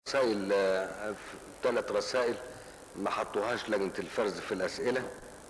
رسائل ثلاث رسائل ما حطوهاش لجنة الفرز في الأسئلة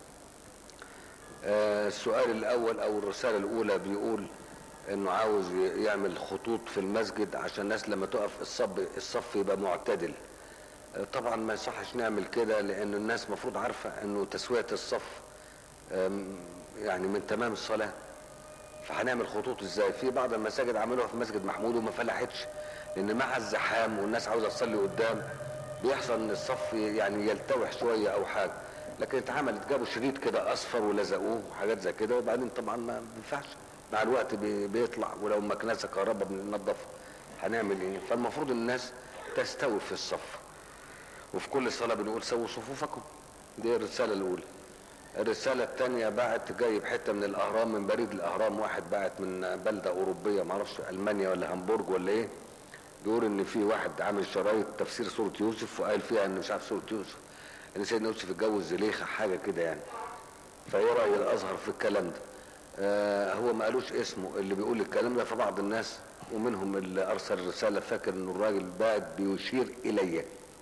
آه، السؤال الأول أو الرسالة الأولى بيقول إنه عاوز ي- يعمل خطوط في المسجد عشان الناس لما تقف الصف الصف يبقى معتدل آه، طبعا ما يصحش نعمل كده لأن الناس مفروض عارفة إنه تسوية الصف آم، يعني من تمام الصلاة فهنعمل خطوط ازاي في بعض المساجد عملوها في مسجد محمود وما فلحتش لان مع الزحام والناس عاوزه تصلي قدام بيحصل ان الصف يعني يلتوح شويه او حاجه لكن اتعملت جابوا شريط كده اصفر ولزقوه وحاجات زي كده وبعدين طبعا ما بينفعش مع الوقت بي- بيطلع ولو مكنسه كهرباء بننضفها هنعمل ايه فالمفروض الناس تستوي في الصف وفي كل صلاه بنقول سووا صفوفكم دي الرساله الاولى الرسالة الثانية باعت جايب حتة من الأهرام من بريد الأهرام واحد باعت من بلدة أوروبية معرفش ألمانيا ولا هامبورج ولا إيه بيقول إن في واحد عامل شرايط تفسير سورة يوسف وقال فيها إن مش عارف سورة يوسف إن سيدنا يوسف اتجوز زليخة حاجة كده يعني فإيه رأي الأزهر في الكلام ده؟ آه هو ما قالوش اسمه اللي بيقول الكلام ده فبعض الناس ومنهم اللي أرسل رسالة فاكر إن الراجل باعت بيشير إليّ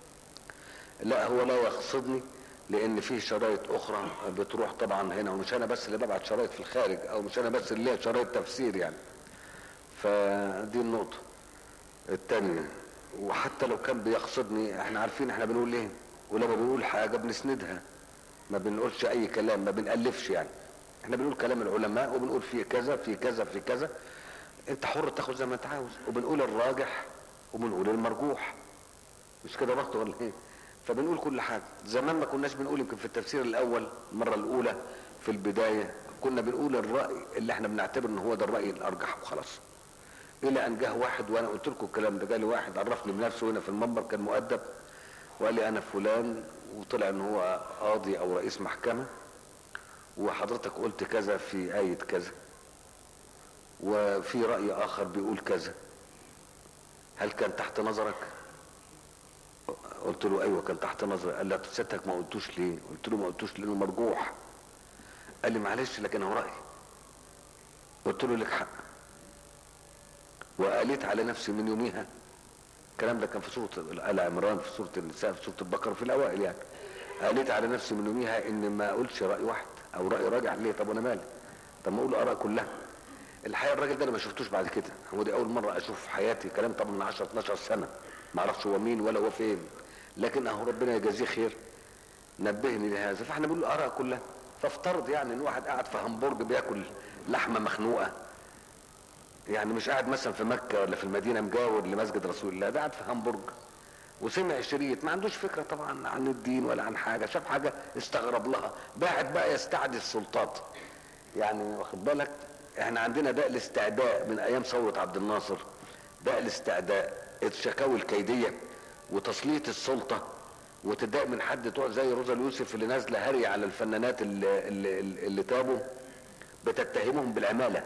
لا هو لا يقصدني لان في شرايط اخرى بتروح طبعا هنا ومش انا بس اللي ببعت شرايط في الخارج او مش انا بس اللي ليا شرايط تفسير يعني فدي النقطة التانية وحتى لو كان بيقصدني احنا عارفين احنا بنقول ايه ولما بنقول حاجة بنسندها ما بنقولش اي كلام ما بنألفش يعني احنا بنقول كلام العلماء وبنقول في كذا في كذا في كذا انت حر تاخد زي ما انت عاوز وبنقول الراجح وبنقول المرجوح مش كده برضه ولا ايه فبنقول كل حاجه زمان ما كناش بنقول يمكن في التفسير الاول المره الاولى في البدايه كنا بنقول الراي اللي احنا بنعتبر ان هو ده الراي الارجح وخلاص الى ان جه واحد وانا قلت لكم الكلام ده جالي واحد عرفني بنفسه هنا في المنبر كان مؤدب وقال لي انا فلان وطلع ان هو قاضي او رئيس محكمه وحضرتك قلت كذا في آية كذا وفي رأي آخر بيقول كذا هل كان تحت نظرك؟ قلت له ايوه كان تحت نظري قال لي سيادتك ما قلتوش ليه قلت له ما قلتوش لانه مرجوح قال لي معلش لكن هو رايي قلت له لك حق وقالت على نفسي من يوميها الكلام ده كان في سوره ال عمران في سوره النساء في سوره البقره في الاوائل يعني قالت على نفسي من يوميها ان ما اقولش راي واحد او راي راجع ليه طب وانا مالي طب ما اقول اراء كلها الحقيقه الراجل ده انا ما شفتوش بعد كده هو دي اول مره اشوف في حياتي كلام طبعا من 10 12 سنه ما اعرفش هو مين ولا هو فين لكن اهو ربنا يجازيه خير نبهني لهذا فاحنا بنقول الاراء كلها فافترض يعني ان واحد قاعد في همبورج بياكل لحمه مخنوقه يعني مش قاعد مثلا في مكه ولا في المدينه مجاور لمسجد رسول الله ده قاعد في همبورج وسمع شريط ما عندوش فكره طبعا عن الدين ولا عن حاجه شاف حاجه استغرب لها بعد بقى يستعدي السلطات يعني واخد بالك احنا عندنا داء الاستعداء من ايام ثوره عبد الناصر داء الاستعداء الشكاوي الكيديه وتسليط السلطه وتضايق من حد تقعد زي روزا اليوسف اللي نازله هري على الفنانات اللي, اللي, اللي تابوا بتتهمهم بالعماله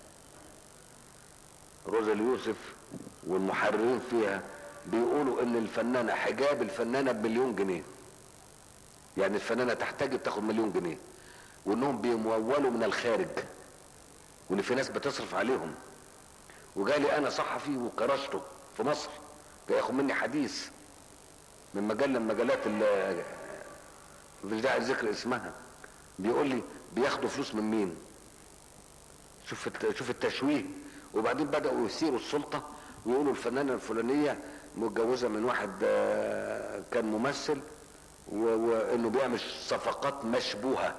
روزا اليوسف والمحررين فيها بيقولوا ان الفنانه حجاب الفنانه بمليون جنيه يعني الفنانه تحتاج تاخد مليون جنيه وانهم بيمولوا من الخارج وان في ناس بتصرف عليهم وجالي انا صحفي وكرشته في مصر جاي ياخد مني حديث من مجله من مجلات ال- مش داعي ذكر اسمها بيقول لي بياخدوا فلوس من مين شوف الت- شوف التشويه وبعدين بداوا يثيروا السلطه ويقولوا الفنانه الفلانيه متجوزه من واحد آه، كان ممثل و- وانه بيعمل صفقات مشبوهه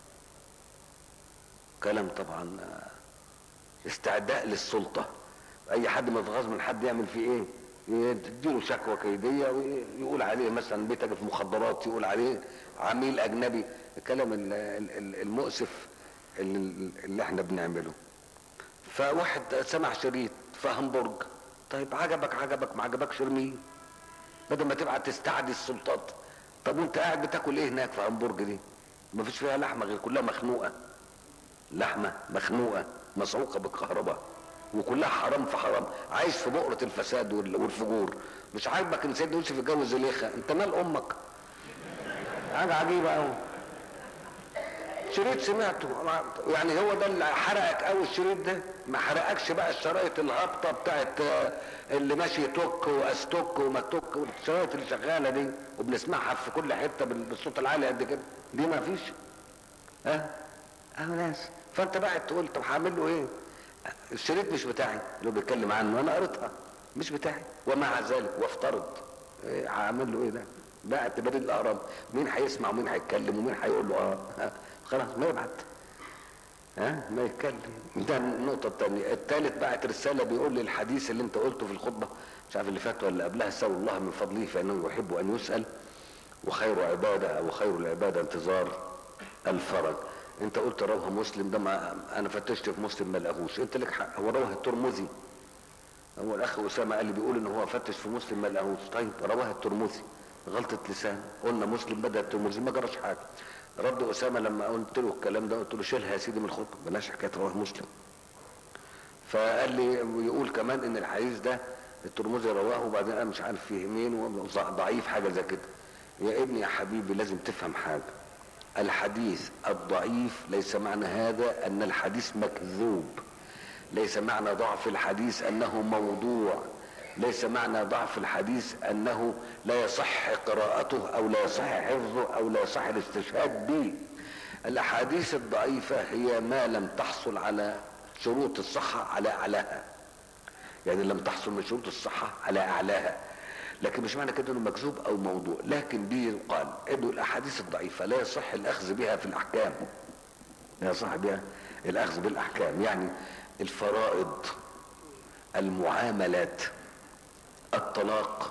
كلام طبعا آه، استعداء للسلطه اي حد متغاظ من حد يعمل فيه ايه يديله شكوى كيديه ويقول عليه مثلا بيتاجر في مخدرات يقول عليه عميل اجنبي الكلام ال- ال- ال- المؤسف اللي, اللي احنا بنعمله فواحد سمع شريط في همبورج طيب عجبك عجبك ما عجبكش ارميه بدل ما تبعت تستعدي السلطات طب وانت قاعد بتاكل ايه هناك في همبورج دي ما فيش فيها لحمه غير كلها مخنوقه لحمه مخنوقه مسعوقه بالكهرباء وكلها حرام في حرام عايش في بؤره الفساد وال- والفجور مش عاجبك ان سيدنا يوسف يتجوز زليخه انت مال امك حاجه عجيبه قوي شريط سمعته يعني هو ده اللي حرقك قوي الشريط ده ما حرقكش بقى الشرايط الهابطه بتاعت آه، اللي ماشي توك واستوك وما توك والشرايط اللي شغاله دي وبنسمعها في كل حته بال- بالصوت العالي قد كده دي ما فيش ها اه ناس فانت بقى تقول طب هعمل له ايه الشريط مش بتاعي اللي هو بيتكلم عنه انا قريتها مش بتاعي ومع ذلك وافترض إيه هعمل له ايه ده بقى بريد الاهرام مين هيسمع ومين هيتكلم ومين هيقول له اه ها، خلاص ما يبعت ها ما يتكلم ده النقطة الثانية الثالث بعت رسالة بيقول لي الحديث اللي انت قلته في الخطبة مش عارف اللي فات ولا قبلها سألوا الله من فضله فإنه يحب أن يسأل وخير عبادة أو خير العبادة انتظار الفرج انت قلت رواه مسلم ده ما انا فتشت في مسلم ما لقاهوش انت لك حق هو رواه الترمذي هو الاخ اسامه قال لي بيقول ان هو فتش في مسلم ما لقاهوش طيب رواه الترمذي غلطه لسان قلنا مسلم بدا الترمذي ما جراش حاجه رد اسامه لما قلت له الكلام ده قلت له شيلها يا سيدي من الخطبه بلاش حكايه رواه مسلم فقال لي ويقول كمان ان الحديث ده الترمذي رواه وبعدين انا مش عارف فيه مين وضعيف حاجه زي كده يا ابني يا حبيبي لازم تفهم حاجه الحديث الضعيف ليس معنى هذا ان الحديث مكذوب ليس معنى ضعف الحديث انه موضوع ليس معنى ضعف الحديث انه لا يصح قراءته او لا يصح حفظه او لا يصح الاستشهاد به الاحاديث الضعيفه هي ما لم تحصل على شروط الصحه على اعلاها يعني لم تحصل من شروط الصحه على اعلاها لكن مش معنى كده انه مكذوب او موضوع لكن به يقال انه الاحاديث الضعيفه لا يصح الاخذ بها في الاحكام لا يصح بها الاخذ بالاحكام يعني الفرائض المعاملات الطلاق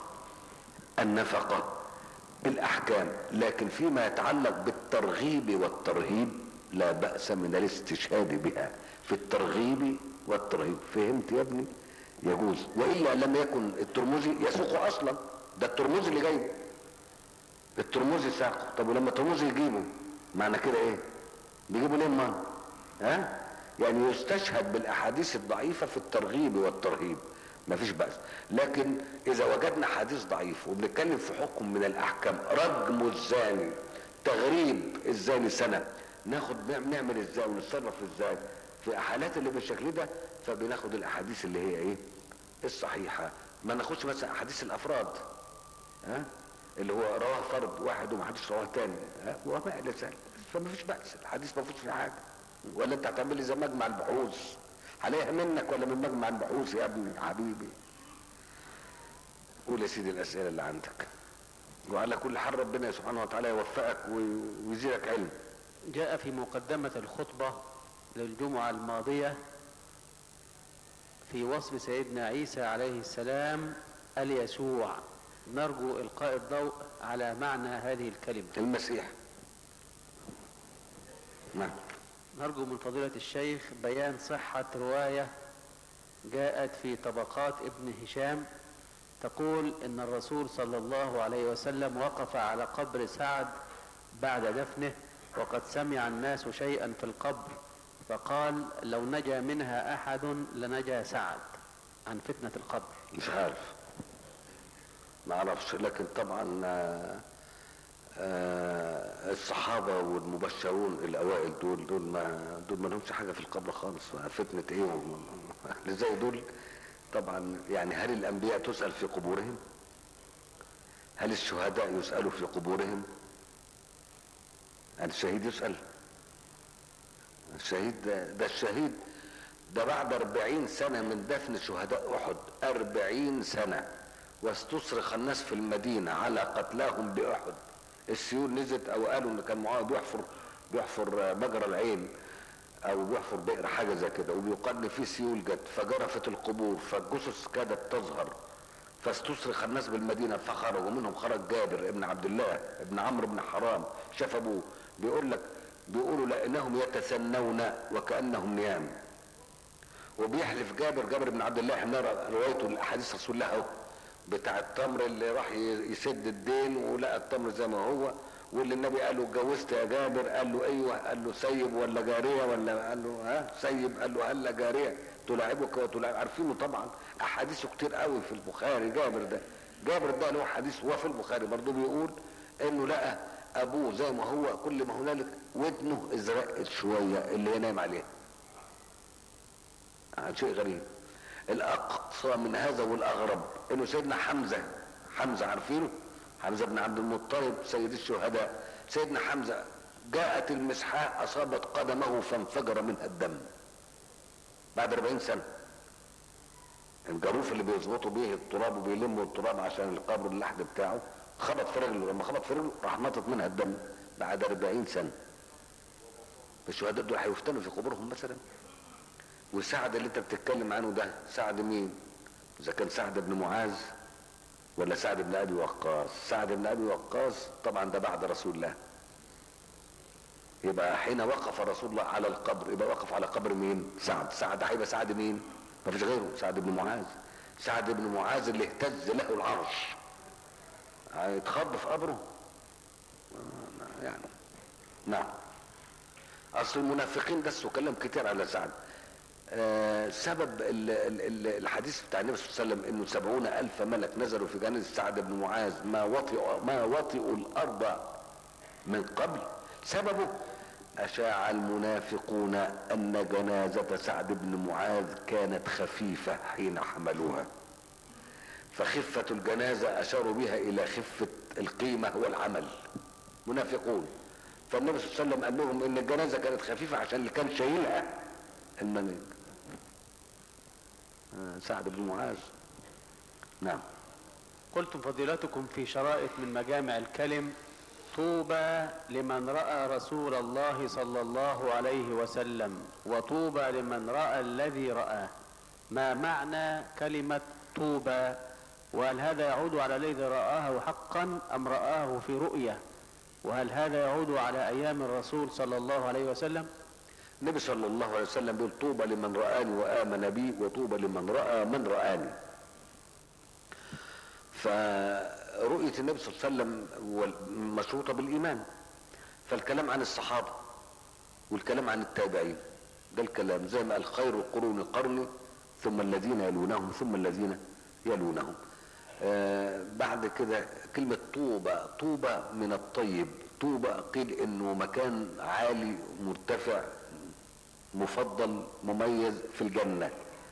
النفقه الاحكام لكن فيما يتعلق بالترغيب والترهيب لا باس من الاستشهاد بها في الترغيب والترهيب فهمت يا ابني يجوز والا لم يكن الترمذي يسوقه اصلا ده الترمذي اللي جايبه الترمذي ساقه طب ولما الترمذي يجيبه معنى كده ايه بيجيبه ليه ما ها يعني يستشهد بالاحاديث الضعيفه في الترغيب والترهيب مفيش بأس لكن اذا وجدنا حديث ضعيف وبنتكلم في حكم من الاحكام رجم الزاني تغريب الزاني سنه ناخد نعمل ازاي ونتصرف ازاي في حالات اللي بالشكل ده فبناخد الاحاديث اللي هي ايه الصحيحه ما ناخدش مثلا احاديث الافراد ها اللي هو رواه فرد واحد وما حدش رواه تاني ها وما الى ذلك فما فيش باس الحديث ما فيش فيه حاجه ولا انت هتعمل لي زي مجمع البحوث عليها منك ولا من مجمع البحوث يا ابني يا حبيبي قول يا سيدي الاسئله اللي عندك وعلى كل حال ربنا سبحانه وتعالى يوفقك ويزيدك علم جاء في مقدمة الخطبة للجمعة الماضية في وصف سيدنا عيسى عليه السلام اليسوع نرجو إلقاء الضوء على معنى هذه الكلمة المسيح نعم نرجو من فضيلة الشيخ بيان صحة رواية جاءت في طبقات ابن هشام تقول ان الرسول صلى الله عليه وسلم وقف على قبر سعد بعد دفنه وقد سمع الناس شيئا في القبر فقال لو نجا منها احد لنجا سعد عن فتنة القبر مش عارف ما اعرفش لكن طبعا آه، آه، الصحابة والمبشرون الاوائل دول دول ما دول ما لهمش حاجة في القبر خالص فتنة ايه وم- اللي زي دول طبعا يعني هل الانبياء تسأل في قبورهم هل الشهداء يسألوا في قبورهم هل الشهيد يسأل الشهيد ده, ده الشهيد ده بعد أربعين سنة من دفن شهداء أحد أربعين سنة واستصرخ الناس في المدينة على قتلاهم بأحد السيول نزلت أو قالوا إن كان معاوية بيحفر بيحفر مجرى العين أو بيحفر بئر حاجة زي كده وبيقال إن في سيول جت فجرفت القبور فالجثث كادت تظهر فاستصرخ الناس بالمدينة فخرجوا ومنهم خرج جابر ابن عبد الله ابن عمرو بن حرام شاف أبوه بيقول لك بيقولوا لأنهم يتثنون وكأنهم نيام وبيحلف جابر جابر بن عبد الله احنا روايته الاحاديث رسول الله اهو بتاع التمر اللي راح ي- يسد الدين ولقى التمر زي ما هو واللي النبي قال له اتجوزت يا جابر قال له ايوه قال له سيب ولا جاريه ولا قال له ها سيب قال له هلا جاريه تلاعبك وتلاعب عارفينه طبعا احاديثه كتير قوي في البخاري جابر ده جابر ده له حديث هو في البخاري برضه بيقول انه لقى ابوه زي ما هو كل ما هنالك ودنه ازرقت شويه اللي هي نايم عليها آه، شيء غريب الاقصى من هذا والاغرب انه سيدنا حمزه حمزه عارفينه حمزه بن عبد المطلب سيد الشهداء سيدنا حمزه جاءت المسحاء اصابت قدمه فانفجر منها الدم بعد 40 سنه الجاروف اللي بيظبطوا بيه التراب وبيلموا التراب عشان القبر اللحد بتاعه خبط في رجله لما خبط في رجله راح نطت منها الدم بعد 40 سنه الشهداء دول هيفتنوا في قبورهم مثلا وسعد اللي انت بتتكلم عنه ده سعد مين اذا كان سعد بن معاذ ولا سعد بن ابي وقاص سعد بن ابي وقاص طبعا ده بعد رسول الله يبقى حين وقف رسول الله على القبر يبقى وقف على قبر مين سعد سعد هيبقى سعد مين ما فيش غيره سعد بن معاذ سعد بن معاذ اللي اهتز له العرش هيتخض في قبره يعني نعم اصل المنافقين دسوا كلام كتير على سعد آه سبب ال ال ال الحديث بتاع النبي صلى الله عليه وسلم انه سبعون الف ملك نزلوا في جنازه سعد بن معاذ ما وطئوا ما وطئوا الارض من قبل سببه اشاع المنافقون ان جنازه سعد بن معاذ كانت خفيفه حين حملوها فخفه الجنازه اشاروا بها الى خفه القيمه والعمل منافقون فالنبي صلى الله عليه وسلم قال لهم ان الجنازه كانت خفيفه عشان اللي كان شايلها الملك آه، سعد بن معاذ نعم قلتم فضيلتكم في شرائط من مجامع الكلم طوبى لمن راى رسول الله صلى الله عليه وسلم وطوبى لمن راى الذي راه ما معنى كلمه طوبى وهل هذا يعود على الذي رآه حقا أم رآه في رؤية وهل هذا يعود على أيام الرسول صلى الله عليه وسلم النبي صلى الله عليه وسلم بيقول طوبى لمن رآني وآمن بي وطوبى لمن رأى من رآني فرؤية النبي صلى الله عليه وسلم مشروطة بالإيمان فالكلام عن الصحابة والكلام عن التابعين ده الكلام زي ما قال خير القرون قرني ثم الذين يلونهم ثم الذين يلونهم آه بعد كده كلمة طوبى طوبى من الطيب طوبى قيل انه مكان عالي مرتفع مفضل مميز في الجنة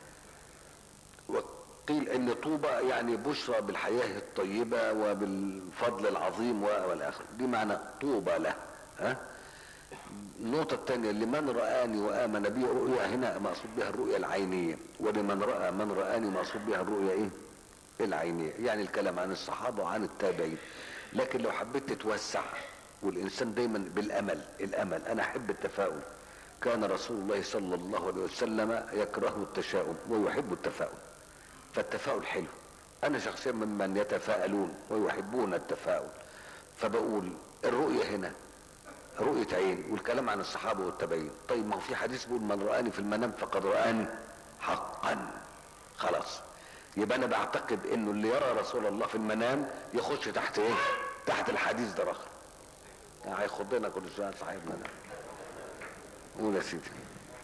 وقيل ان طوبى يعني بشرى بالحياة الطيبة وبالفضل العظيم والاخر دي معنى طوبى له ها النقطة الثانية لمن رآني وآمن بي رؤيا هنا مقصود بها الرؤيا العينية ولمن رأى من رآني مقصود بها الرؤيا ايه العينية يعني الكلام عن الصحابة وعن التابعين لكن لو حبيت تتوسع والإنسان دايما بالأمل الأمل أنا أحب التفاؤل كان رسول الله صلى الله عليه وسلم يكره التشاؤم ويحب التفاؤل فالتفاؤل حلو أنا شخصيا ممن يتفاءلون ويحبون التفاؤل فبقول الرؤية هنا رؤية عين والكلام عن الصحابة والتابعين طيب ما هو في حديث بيقول من رآني في المنام فقد رآني حقا خلاص يبقى انا بعتقد انه اللي يرى رسول الله في المنام يخش تحت ايه تحت الحديث ده رخر يعني هيخضنا كل شويه صاحبنا ده قول يا سيدي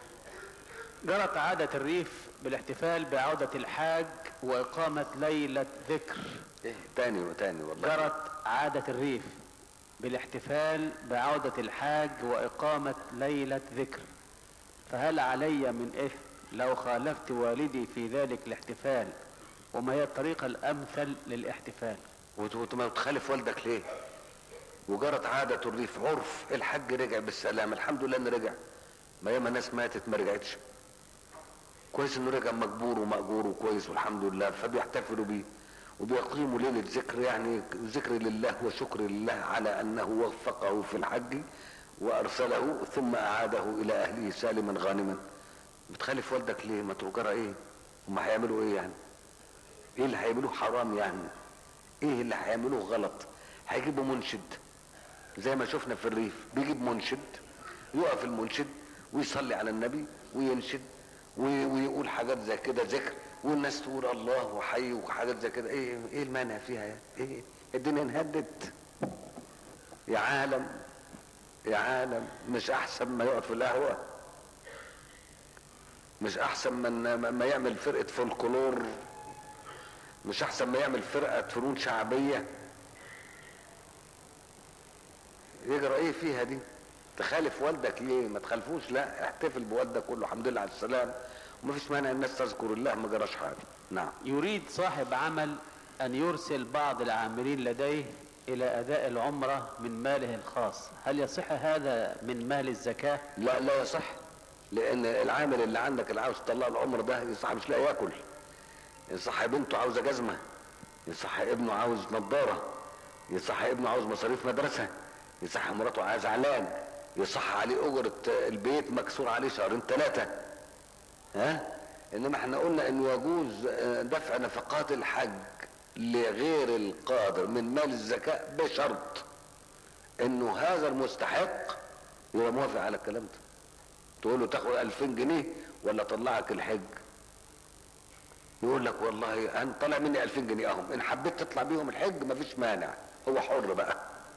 جرت عادة الريف بالاحتفال بعودة الحاج وإقامة ليلة ذكر ايه تاني وتاني والله جرت عادة الريف بالاحتفال بعودة الحاج وإقامة ليلة ذكر فهل علي من إثم لو خالفت والدي في ذلك الاحتفال وما هي الطريقة الأمثل للاحتفال وت- ما تخالف والدك ليه وجرت عادة الريف عرف الحج رجع بالسلام الحمد لله انه رجع ما ياما ناس ماتت ما رجعتش كويس انه رجع مجبور ومأجور وكويس والحمد لله فبيحتفلوا بيه وبيقيموا ليلة ذكر يعني ذكر لله وشكر لله على انه وفقه في الحج وارسله ثم اعاده الى اهله سالما غانما بتخالف والدك ليه ما تجرى ايه هم هيعملوا ايه يعني ايه اللي هيعملوه حرام يعني ايه اللي هيعملوه غلط هيجيبوا منشد زي ما شفنا في الريف بيجيب منشد يقف المنشد ويصلي على النبي وينشد وي- ويقول حاجات زي كده ذكر والناس تقول الله وحي وحاجات زي كده ايه ايه المانع فيها يعني ايه الدنيا انهدت يا عالم يا عالم مش احسن ما يقعد في القهوه مش احسن من ما يعمل فرقه فولكلور مش احسن ما يعمل فرقه فنون شعبيه يجرى ايه فيها دي تخالف والدك ليه ما تخالفوش لا احتفل بوالدك قول له الحمد لله على السلامه ومفيش مانع الناس تذكر الله ما جراش حاجه نعم يريد صاحب عمل أن يرسل بعض العاملين لديه إلى أداء العمرة من ماله الخاص هل يصح هذا من مال الزكاة؟ لا لا يصح لان العامل اللي عندك اللي عاوز تطلع العمر ده يصح مش لاقي ياكل يصح بنته عاوزه جزمه يصح ابنه عاوز نظاره يصح ابنه عاوز مصاريف مدرسه يصح مراته عايز زعلان يصح عليه اجره البيت مكسور عليه شهرين ثلاثه ها انما احنا قلنا انه يجوز آه، دفع نفقات الحج لغير القادر من مال الزكاه بشرط انه هذا المستحق يبقى موافق على الكلام ده تقول له تاخد 2000 جنيه ولا طلعك الحج يقول لك والله انا طلع مني 2000 جنيه اهم ان حبيت تطلع بيهم الحج مفيش مانع هو حر بقى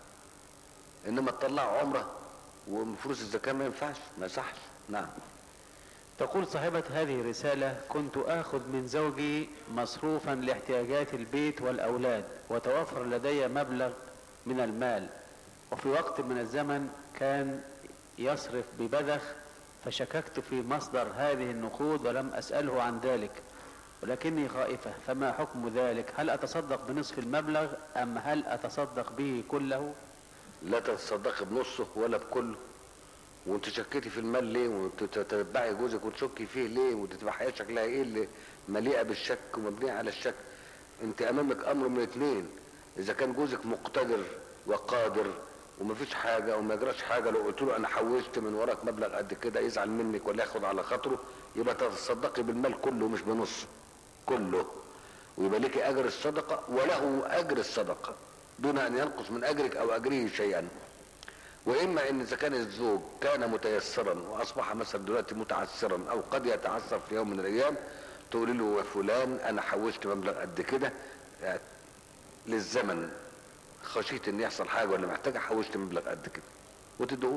انما تطلع عمره ومن فلوس الزكاه ما ينفعش ما يصحش نعم تقول صاحبة هذه الرسالة كنت آخذ من زوجي مصروفا لاحتياجات البيت والأولاد وتوفر لدي مبلغ من المال وفي وقت من الزمن كان يصرف ببذخ فشككت في مصدر هذه النقود ولم أسأله عن ذلك ولكني خائفة فما حكم ذلك هل أتصدق بنصف المبلغ أم هل أتصدق به كله لا تتصدقي بنصه ولا بكله وانت شكيتي في المال ليه وتتبعي جوزك وتشكي فيه ليه وتبقى حياه شكلها ايه اللي مليئه بالشك ومبنيه على الشك انت امامك امر من اتنين اذا كان جوزك مقتدر وقادر ومفيش حاجه وما يجراش حاجه لو قلت له انا حوشت من وراك مبلغ قد كده يزعل منك ولا ياخد على خاطره يبقى تتصدقي بالمال كله مش بنصه كله ويبقى لك اجر الصدقه وله اجر الصدقه دون ان ينقص من اجرك او اجره شيئا واما ان اذا كان الزوج كان متيسرا واصبح مثلا دلوقتي متعسرا او قد يتعسر في يوم من الايام تقولي له يا فلان انا حوشت مبلغ قد كده يعني للزمن خشيت ان يحصل حاجه ولا محتاجه حوشت مبلغ قد كده وتدعوا له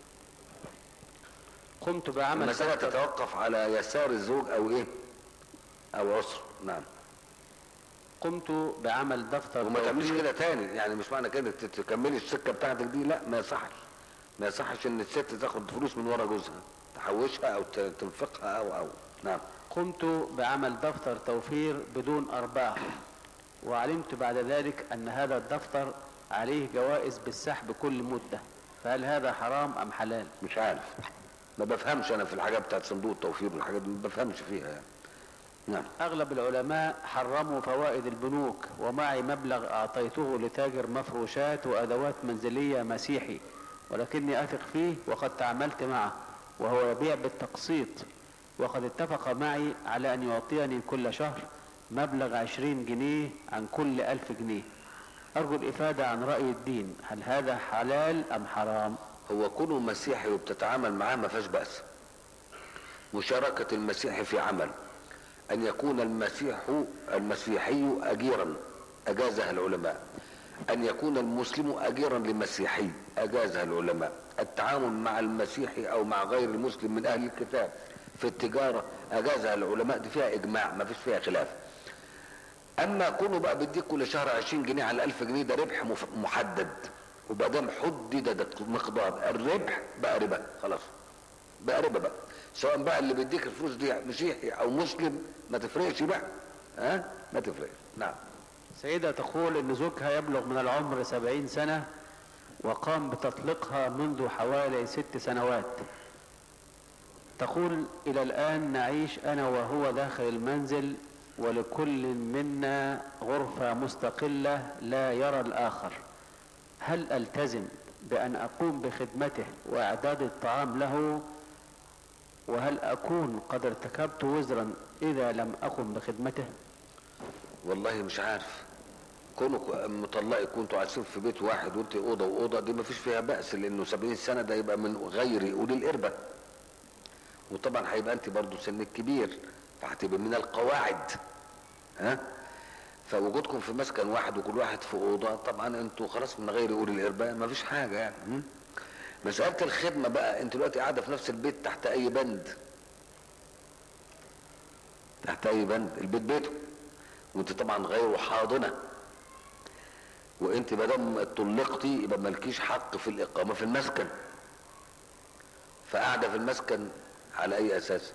قمت بعمل المساله دفتر- تتوقف على يسار الزوج او ايه او عسر نعم قمت بعمل دفتر وما تعمليش توفير- كده تاني يعني مش معنى كده ت- تكملي السكه بتاعتك دي لا ما يصحش ما يصحش ان الست تاخد فلوس من ورا جوزها تحوشها او ت- تنفقها او او نعم قمت بعمل دفتر توفير بدون أرباح وعلمت بعد ذلك أن هذا الدفتر عليه جوائز بالسحب كل مدة فهل هذا حرام أم حلال مش عارف ما بفهمش انا في الحاجات بتاعت صندوق التوفير والحاجات دي ما بفهمش فيها يعني نعم أغلب العلماء حرموا فوائد البنوك ومعي مبلغ أعطيته لتاجر مفروشات وأدوات منزلية مسيحي ولكني أثق فيه وقد تعاملت معه وهو يبيع بالتقسيط وقد اتفق معي على أن يعطيني كل شهر مبلغ عشرين جنيه عن كل ألف جنيه أرجو الإفادة عن رأي الدين هل هذا حلال أم حرام هو كونه مسيحي وبتتعامل معاه ما فيهاش بأس مشاركة المسيحي في عمل أن يكون المسيح المسيحي أجيرا أجازها العلماء أن يكون المسلم أجيرا لمسيحي أجازها العلماء التعامل مع المسيحي أو مع غير المسلم من أهل الكتاب في التجارة أجازها العلماء دي فيها إجماع ما فيش فيها خلاف اما كونه بقى بيديك كل شهر 20 جنيه على 1000 جنيه ده ربح مف- محدد وبعدين حدد ده مقدار الربح بقى ربا خلاص بقى ربا بقى سواء بقى اللي بيديك الفلوس دي مسيحي او مسلم ما تفرقش بقى ها ما تفرقش نعم سيدة تقول أن زوجها يبلغ من العمر سبعين سنة وقام بتطليقها منذ حوالي ست سنوات تقول إلى الآن نعيش أنا وهو داخل المنزل ولكل منا غرفة مستقلة لا يرى الآخر هل ألتزم بأن أقوم بخدمته وإعداد الطعام له وهل أكون قد ارتكبت وزرا إذا لم أقم بخدمته والله مش عارف كونك مطلقي كنتوا عايشين في بيت واحد وانت اوضه واوضه دي ما فيش فيها باس لانه 70 سنه ده يبقى من غير اولي الاربه وطبعا هيبقى انت برضو سنك كبير فهتبقى من القواعد ها فوجودكم في مسكن واحد وكل واحد في اوضه طبعا انتوا خلاص من غير اولي الارباء ما فيش حاجه يعني م? مساله الخدمه بقى انت دلوقتي قاعده في نفس البيت تحت اي بند تحت اي بند البيت بيته وانت طبعا غير حاضنه وانت ما دام طلقتي يبقى مالكيش حق في الاقامه في المسكن فقاعده في المسكن على اي اساس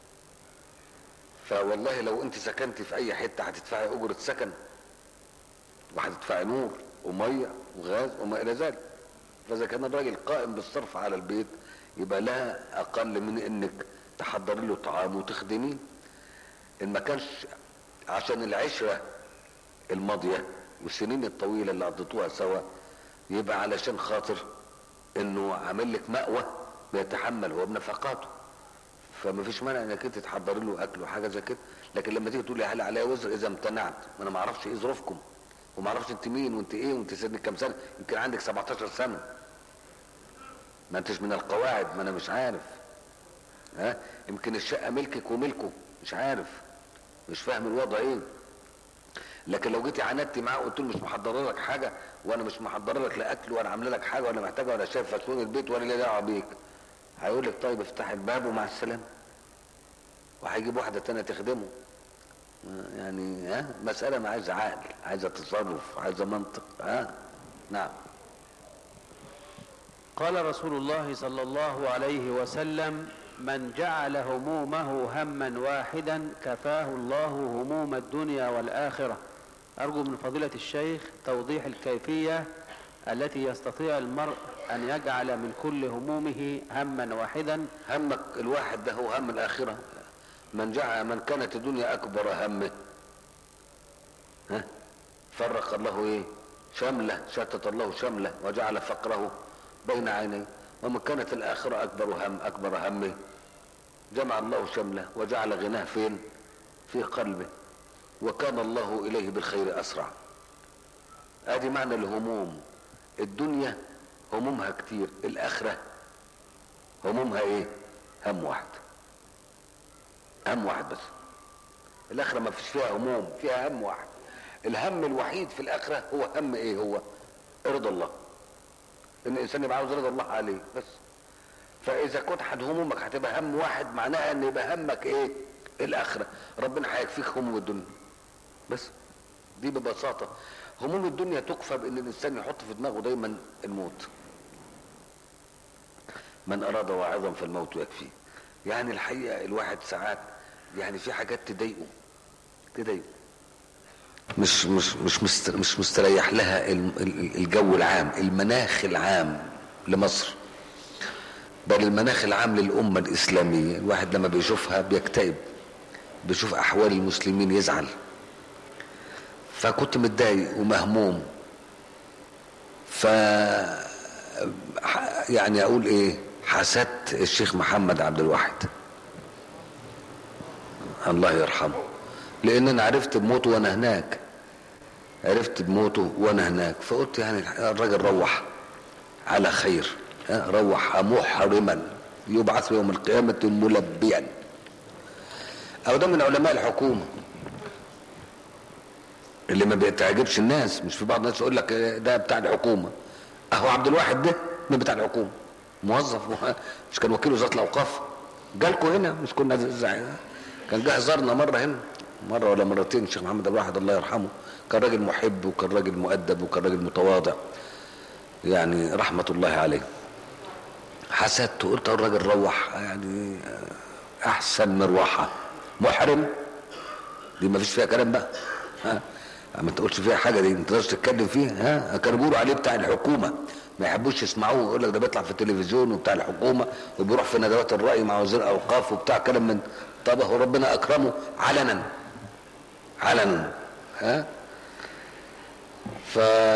فوالله لو انت سكنتي في اي حته هتدفعي اجره سكن وهتدفعي نور وميه وغاز وما الى ذلك فاذا كان الراجل قائم بالصرف على البيت يبقى لا اقل من انك تحضري له طعام وتخدميه ان ما كانش عشان العشره الماضيه والسنين الطويله اللي قضيتوها سوا يبقى علشان خاطر انه عامل لك مأوى بيتحمل هو بنفقاته فما فيش مانع انك انت تحضري له اكل وحاجه زي كده لكن لما تيجي تقولي هل عليا وزر اذا امتنعت ما انا ما اعرفش ايه ظروفكم وما اعرفش انت مين وانت ايه وانت سنك كام سنه يمكن عندك 17 سنه ما انتش من القواعد ما انا مش عارف ها يمكن الشقه ملكك وملكه مش عارف مش فاهم الوضع ايه لكن لو جيتي عاندتي معاه وقلت له مش محضر لك حاجه وانا مش محضر لك لا اكل ولا عامله لك حاجه ولا محتاجه ولا شايف فاتون البيت ولا ليه دعوه بيك هيقول لك طيب افتح الباب ومع السلامه وهيجيب واحده تانية تخدمه يعني ها مساله ما عايزه عقل عايزه تصرف عايزه منطق ها نعم قال رسول الله صلى الله عليه وسلم من جعل همومه هما واحدا كفاه الله هموم الدنيا والآخرة أرجو من فضيلة الشيخ توضيح الكيفية التي يستطيع المرء أن يجعل من كل همومه هما واحدا همك الواحد ده هو هم الآخرة من جعل من كانت الدنيا أكبر همه ها فرق الله إيه شمله شتت الله شمله وجعل فقره بين عينيه ومن كانت الآخرة أكبر هم أكبر همه جمع الله شمله وجعل غناه فين في قلبه وكان الله إليه بالخير أسرع ادي معنى الهموم الدنيا همومها كتير الآخرة همومها ايه هم واحد هم واحد بس الآخرة ما فيش فيها هموم فيها هم واحد الهم الوحيد في الآخرة هو هم ايه هو رضا الله ان الانسان يبقى عاوز رضا الله عليه بس فاذا كنت حد همومك هتبقى هم واحد معناها ان يبقى همك ايه الاخره ربنا هيكفيك هموم الدنيا بس دي ببساطه هموم الدنيا تكفى بان الانسان يحط في دماغه دايما الموت من اراد واعظا فالموت يكفيه يعني الحقيقه الواحد ساعات يعني في حاجات تضايقه تضايقه مش مش مش مست مش مستريح لها الجو العام المناخ العام لمصر بل المناخ العام للأمة الإسلامية الواحد لما بيشوفها بيكتئب بيشوف أحوال المسلمين يزعل فكنت متضايق ومهموم ف يعني أقول إيه حسدت الشيخ محمد عبد الواحد الله يرحمه لأن أنا عرفت بموته وأنا هناك عرفت بموته وأنا هناك فقلت يعني الراجل روح على خير روح محرما يبعث يوم القيامة ملبيا أو ده من علماء الحكومة اللي ما بيتعجبش الناس مش في بعض الناس يقول لك ده بتاع الحكومة أهو عبد الواحد ده من بتاع الحكومة موظف مش كان وكيل وزارة الأوقاف جالكوا هنا مش كنا كان جه زارنا مرة هنا مرة ولا مرتين الشيخ محمد عبد الواحد الله يرحمه كان راجل محب وكان راجل مؤدب وكان راجل متواضع يعني رحمة الله عليه حسدت وقلت الراجل روح يعني احسن مروحه محرم دي ما فيش فيها كلام بقى ها ما تقولش فيها حاجه دي انت تقدرش تتكلم فيها ها كانوا بيقولوا عليه بتاع الحكومه ما يحبوش يسمعوه يقول لك ده بيطلع في التلفزيون وبتاع الحكومه وبيروح في ندوات الراي مع وزير اوقاف وبتاع كلام من طب هو ربنا اكرمه علنا علنا ها ف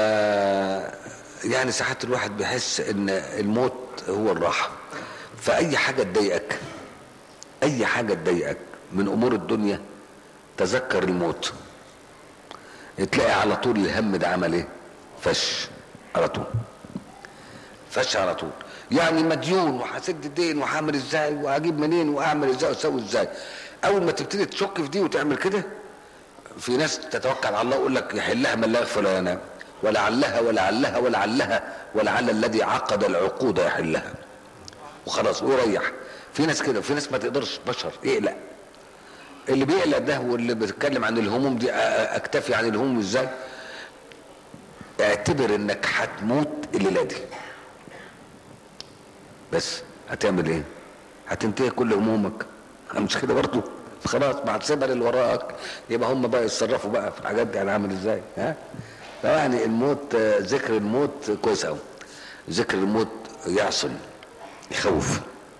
يعني ساعات الواحد بيحس ان الموت هو الراحة فأي حاجة تضايقك أي حاجة تضايقك من أمور الدنيا تذكر الموت تلاقي على طول الهم ده عمل ايه فش على طول فش على طول يعني مديون وهسد الدين وهعمل ازاي وهجيب منين واعمل ازاي واسوي ازاي اول ما تبتدي تشك في دي وتعمل كده في ناس تتوكل على الله يقول لك يحلها من لا يغفر ولا ينام ولعلها ولعلها ولعلها ولعل الذي عقد العقود يحلها وخلاص ويريح في ناس كده وفي ناس ما تقدرش بشر يقلق اللي بيقلق ده واللي بيتكلم عن الهموم دي اكتفي عن الهموم ازاي اعتبر انك هتموت الليله دي بس هتعمل ايه هتنتهي كل همومك مش كده برضه خلاص ما هتسيبها اللي وراك يبقى هم بقى يتصرفوا بقى في الحاجات دي هنعمل ازاي ها يعني الموت آه، ذكر الموت كويس قوي ذكر الموت يعصم يخوف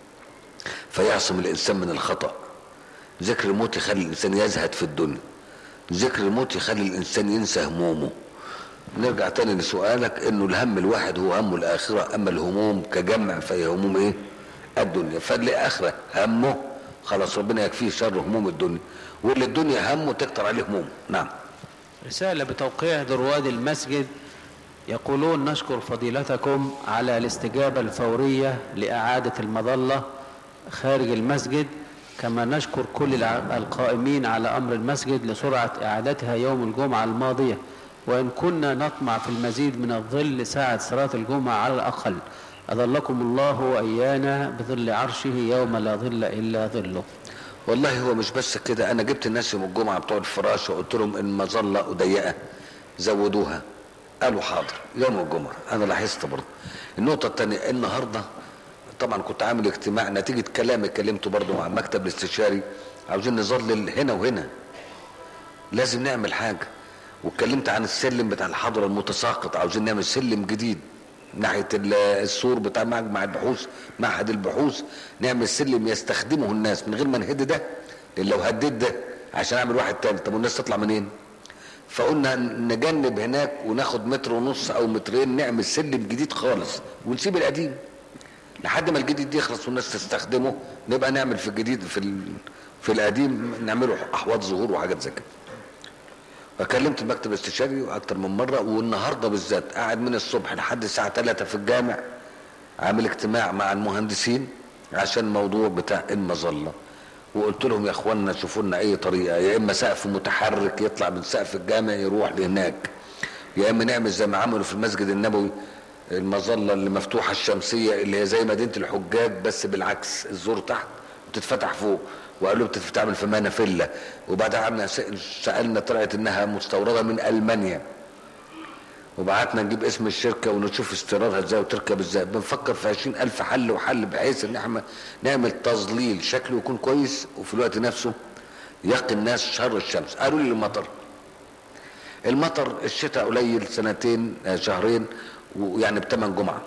فيعصم الانسان من الخطأ ذكر الموت يخلي الانسان يزهد في الدنيا ذكر الموت يخلي الانسان ينسى همومه نرجع تاني لسؤالك انه الهم الواحد هو هم الاخره اما الهموم كجمع فهي هموم ايه الدنيا فاللي اخره همه خلاص ربنا يكفيه شر هموم الدنيا واللي الدنيا همه تكتر عليه هموم نعم رسالة بتوقيع رواد المسجد يقولون نشكر فضيلتكم على الاستجابة الفورية لإعادة المظلة خارج المسجد كما نشكر كل الع- القائمين على أمر المسجد لسرعة إعادتها يوم الجمعة الماضية وإن كنا نطمع في المزيد من الظل ساعة صلاة الجمعة على الأقل أظلكم الله وإيانا بظل عرشه يوم لا ظل إلا ظله والله هو مش بس كده انا جبت الناس يوم الجمعه بتوع الفراش وقلت لهم المظله ضيقه زودوها قالوا حاضر يوم الجمعه انا لاحظت برضه النقطه الثانيه النهارده طبعا كنت عامل اجتماع نتيجه كلامي كلمته برضه مع المكتب الاستشاري عاوزين نظلل هنا وهنا لازم نعمل حاجه واتكلمت عن السلم بتاع الحضره المتساقط عاوزين نعمل سلم جديد ناحيه ال- السور بتاع مجمع البحوث معهد البحوث نعمل سلم يستخدمه الناس من غير ما نهد ده لان لو هديت ده عشان اعمل واحد تاني طب والناس تطلع منين؟ فقلنا نجنب هناك وناخد متر ونص او مترين نعمل سلم جديد خالص ونسيب القديم لحد ما الجديد يخلص والناس تستخدمه نبقى نعمل في الجديد في ال... في القديم نعمله احواض ظهور وحاجات زي كده فكلمت المكتب الاستشاري اكتر من مره والنهارده بالذات قاعد من الصبح لحد الساعه 3 في الجامع عامل اجتماع مع المهندسين عشان الموضوع بتاع المظله وقلت لهم يا اخوانا شوفوا لنا اي طريقه يا اما سقف متحرك يطلع من سقف الجامع يروح لهناك يا اما نعمل زي ما عملوا في المسجد النبوي المظله اللي مفتوحه الشمسيه اللي هي زي مدينه الحجاج بس بالعكس الزور تحت وتتفتح فوق وقالوا بتتعمل في مانافيلا وبعدها عملنا سالنا طلعت انها مستورده من المانيا وبعتنا نجيب اسم الشركة ونشوف استيرادها ازاي وتركب ازاي بنفكر في عشرين ألف حل وحل بحيث ان احنا نعمل تظليل شكله يكون كويس وفي الوقت نفسه يقي الناس شر الشمس قالوا لي المطر المطر الشتاء قليل سنتين آه، شهرين ويعني بثمان جمعة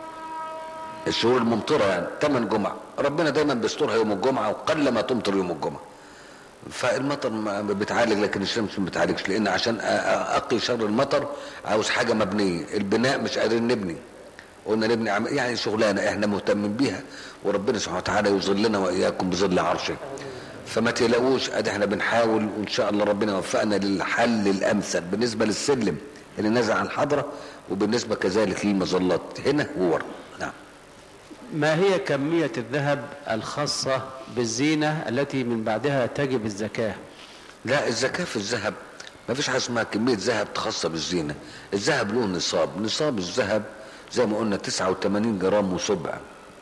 الشهور الممطرة يعني ثمان جمعة ربنا دايما بيسترها يوم الجمعة وقل ما تمطر يوم الجمعة فالمطر ما بتعالج لكن الشمس ما بتعالجش لان عشان أ- أ- اقي شر المطر عاوز حاجه مبنيه البناء مش قادرين نبني قلنا نبني عم- يعني شغلانه احنا مهتمين بيها وربنا سبحانه وتعالى يظلنا واياكم بظل عرشه فما تقلقوش ادي احنا بنحاول وان شاء الله ربنا يوفقنا للحل الامثل بالنسبه للسلم اللي نازل عن الحضره وبالنسبه كذلك للمظلات هنا وورا نعم ما هي كمية الذهب الخاصة بالزينة التي من بعدها تجب الزكاة لا الزكاة في الذهب ما فيش حاجة اسمها كمية ذهب خاصة بالزينة الذهب له نصاب نصاب الذهب زي ما قلنا 89 جرام وسبع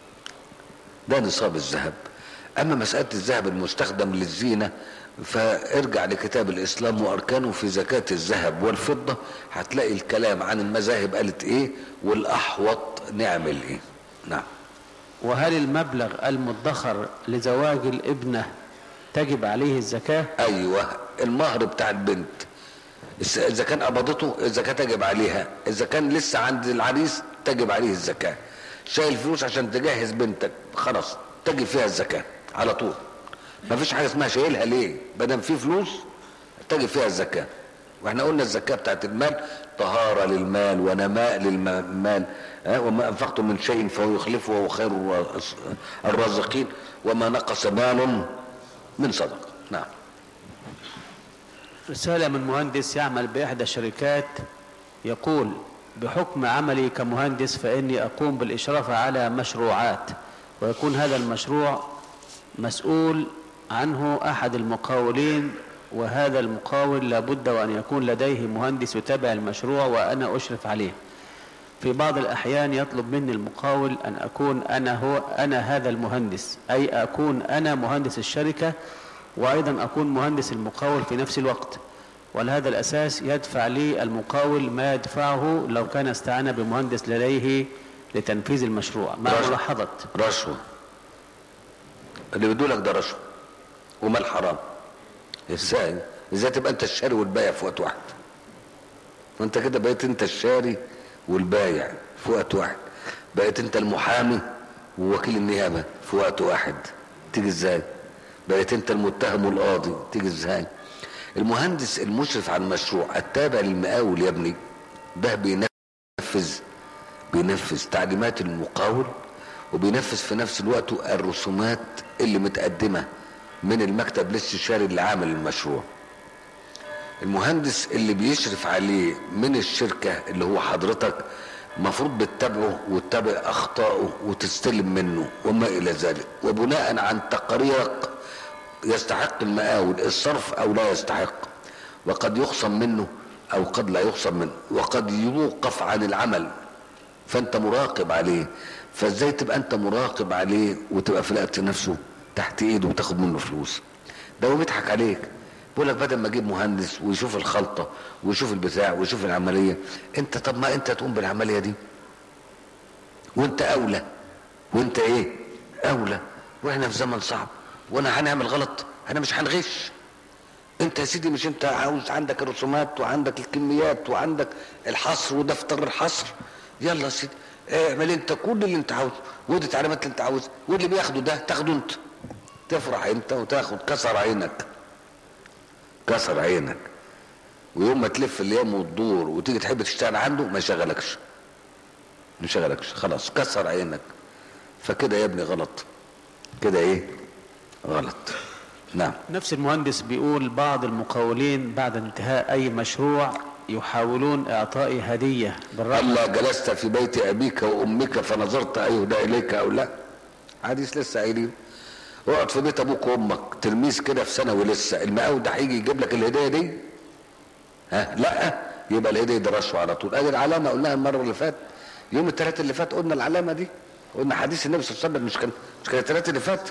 ده نصاب الذهب أما مسألة الذهب المستخدم للزينة فارجع لكتاب الإسلام وأركانه في زكاة الذهب والفضة هتلاقي الكلام عن المذاهب قالت إيه والأحوط نعمل إيه نعم وهل المبلغ المدخر لزواج الابنة تجب عليه الزكاة ايوه المهر بتاع البنت الس- اذا كان قبضته الزكاه تجب عليها اذا كان لسه عند العريس تجب عليه الزكاه شايل فلوس عشان تجهز بنتك خلاص تجب فيها الزكاه على طول ما فيش حاجه اسمها شايلها ليه ما دام في فلوس تجب فيها الزكاه واحنا قلنا الزكاه بتاعت المال طهاره للمال ونماء للمال ها وما انفقتم من شيء فهو يخلفه وهو خير الراز- الرازقين وما نقص مال من صدقه نعم رسالة من مهندس يعمل بإحدى الشركات يقول بحكم عملي كمهندس فإني أقوم بالإشراف على مشروعات ويكون هذا المشروع مسؤول عنه أحد المقاولين وهذا المقاول لابد وأن يكون لديه مهندس يتابع المشروع وأنا أشرف عليه في بعض الأحيان يطلب مني المقاول أن أكون أنا هو أنا هذا المهندس أي أكون أنا مهندس الشركة وأيضا أكون مهندس المقاول في نفس الوقت وعلى هذا الأساس يدفع لي المقاول ما يدفعه لو كان استعان بمهندس لديه لتنفيذ المشروع مع رشوة. ملاحظة رشوة اللي بيدولك ده رشوة ومال حرام ازاي ازاي تبقى انت الشاري والبايع في وقت واحد وانت كده بقيت انت الشاري والبايع في وقت واحد بقيت انت المحامي ووكيل النيابة في وقت واحد تيجي ازاي بقيت انت المتهم والقاضي تيجي ازاي المهندس المشرف على المشروع التابع للمقاول يا ابني ده بينفذ بينفذ تعليمات المقاول وبينفذ في نفس الوقت الرسومات اللي متقدمة من المكتب الاستشاري اللي عامل المشروع المهندس اللي بيشرف عليه من الشركة اللي هو حضرتك المفروض بتتابعه وتتابع اخطائه وتستلم منه وما الى ذلك وبناء عن تقاريرك يستحق المقاول الصرف او لا يستحق وقد يخصم منه او قد لا يخصم منه وقد يوقف عن العمل فانت مراقب عليه فازاي تبقى انت مراقب عليه وتبقى في الوقت نفسه تحت ايده وتاخد منه فلوس ده هو بيضحك عليك بيقول لك بدل ما اجيب مهندس ويشوف الخلطه ويشوف البتاع ويشوف العمليه انت طب ما انت تقوم بالعمليه دي وانت اولى وانت ايه اولى واحنا في زمن صعب وانا هنعمل غلط انا مش هنغش انت يا سيدي مش انت عاوز عندك الرسومات وعندك الكميات وعندك الحصر ودفتر الحصر يلا يا سيدي اعمل انت كل اللي انت عاوزه ودي التعليمات اللي انت عاوزها واللي بياخده ده تاخده انت تفرح انت وتاخد كسر عينك كسر عينك ويوم ما تلف الايام وتدور وتيجي تحب تشتغل عنده ما يشغلكش ما يشغلكش خلاص كسر عينك فكده يا ابني غلط كده ايه غلط نعم نفس المهندس بيقول بعض المقاولين بعد انتهاء أي مشروع يحاولون إعطائي هدية بالرغم ألا جلست في بيت أبيك وأمك فنظرت أيهدى إليك أو لا حديث لسه قايلين اقعد في بيت أبوك وأمك تلميذ كده في ثانوي لسه المقاول ده هيجي يجيب لك الهدية دي ها لا يبقى الهدية دي رشوة على طول ادي العلامة قلناها المرة اللي فات يوم الثلاث اللي فات قلنا العلامة دي قلنا حديث النبي صلى الله عليه وسلم مش كان مش كان الثلاث اللي فات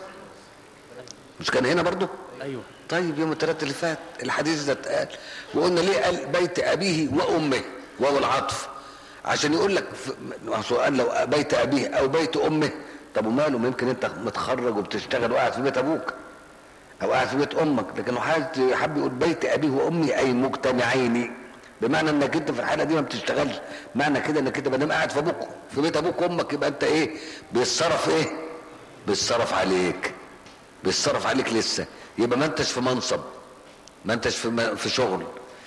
مش كان هنا برضو أيوه طيب يوم الثلاث اللي فات الحديث ده اتقال وقلنا ليه قال بيت ابيه وامه وهو العطف عشان يقول لك في- سؤال لو بيت ابيه او بيت امه طب وماله ما يمكن انت متخرج وبتشتغل وقاعد في بيت ابوك او قاعد في بيت امك لكن هو حاجة حب يقول بيت ابيه وامي اي مجتمعين بمعنى انك انت في الحاله دي ما بتشتغلش معنى كده انك انت ما دام قاعد في ابوك في بيت ابوك وامك يبقى انت ايه بيتصرف ايه بيتصرف عليك بيتصرف عليك لسه يبقى ما انتش في منصب ما انتش في م- في شغل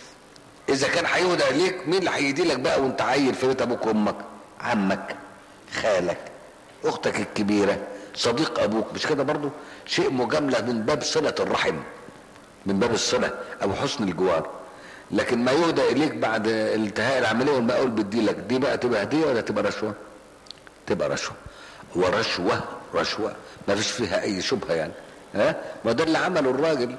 اذا كان هيهدى اليك مين اللي هيدي لك بقى وانت عيل في بيت ابوك وامك عمك خالك اختك الكبيره صديق ابوك مش كده برضو شيء مجامله من باب صله الرحم من باب الصله او حسن الجوار لكن ما يهدى اليك بعد انتهاء العمليه والمقاول بيديلك دي بقى تبقى هديه ولا تبقى رشوه تبقى رشوه ورشوه رشوه ما فيش فيها اي شبهه يعني ها ما ده اللي عمله الراجل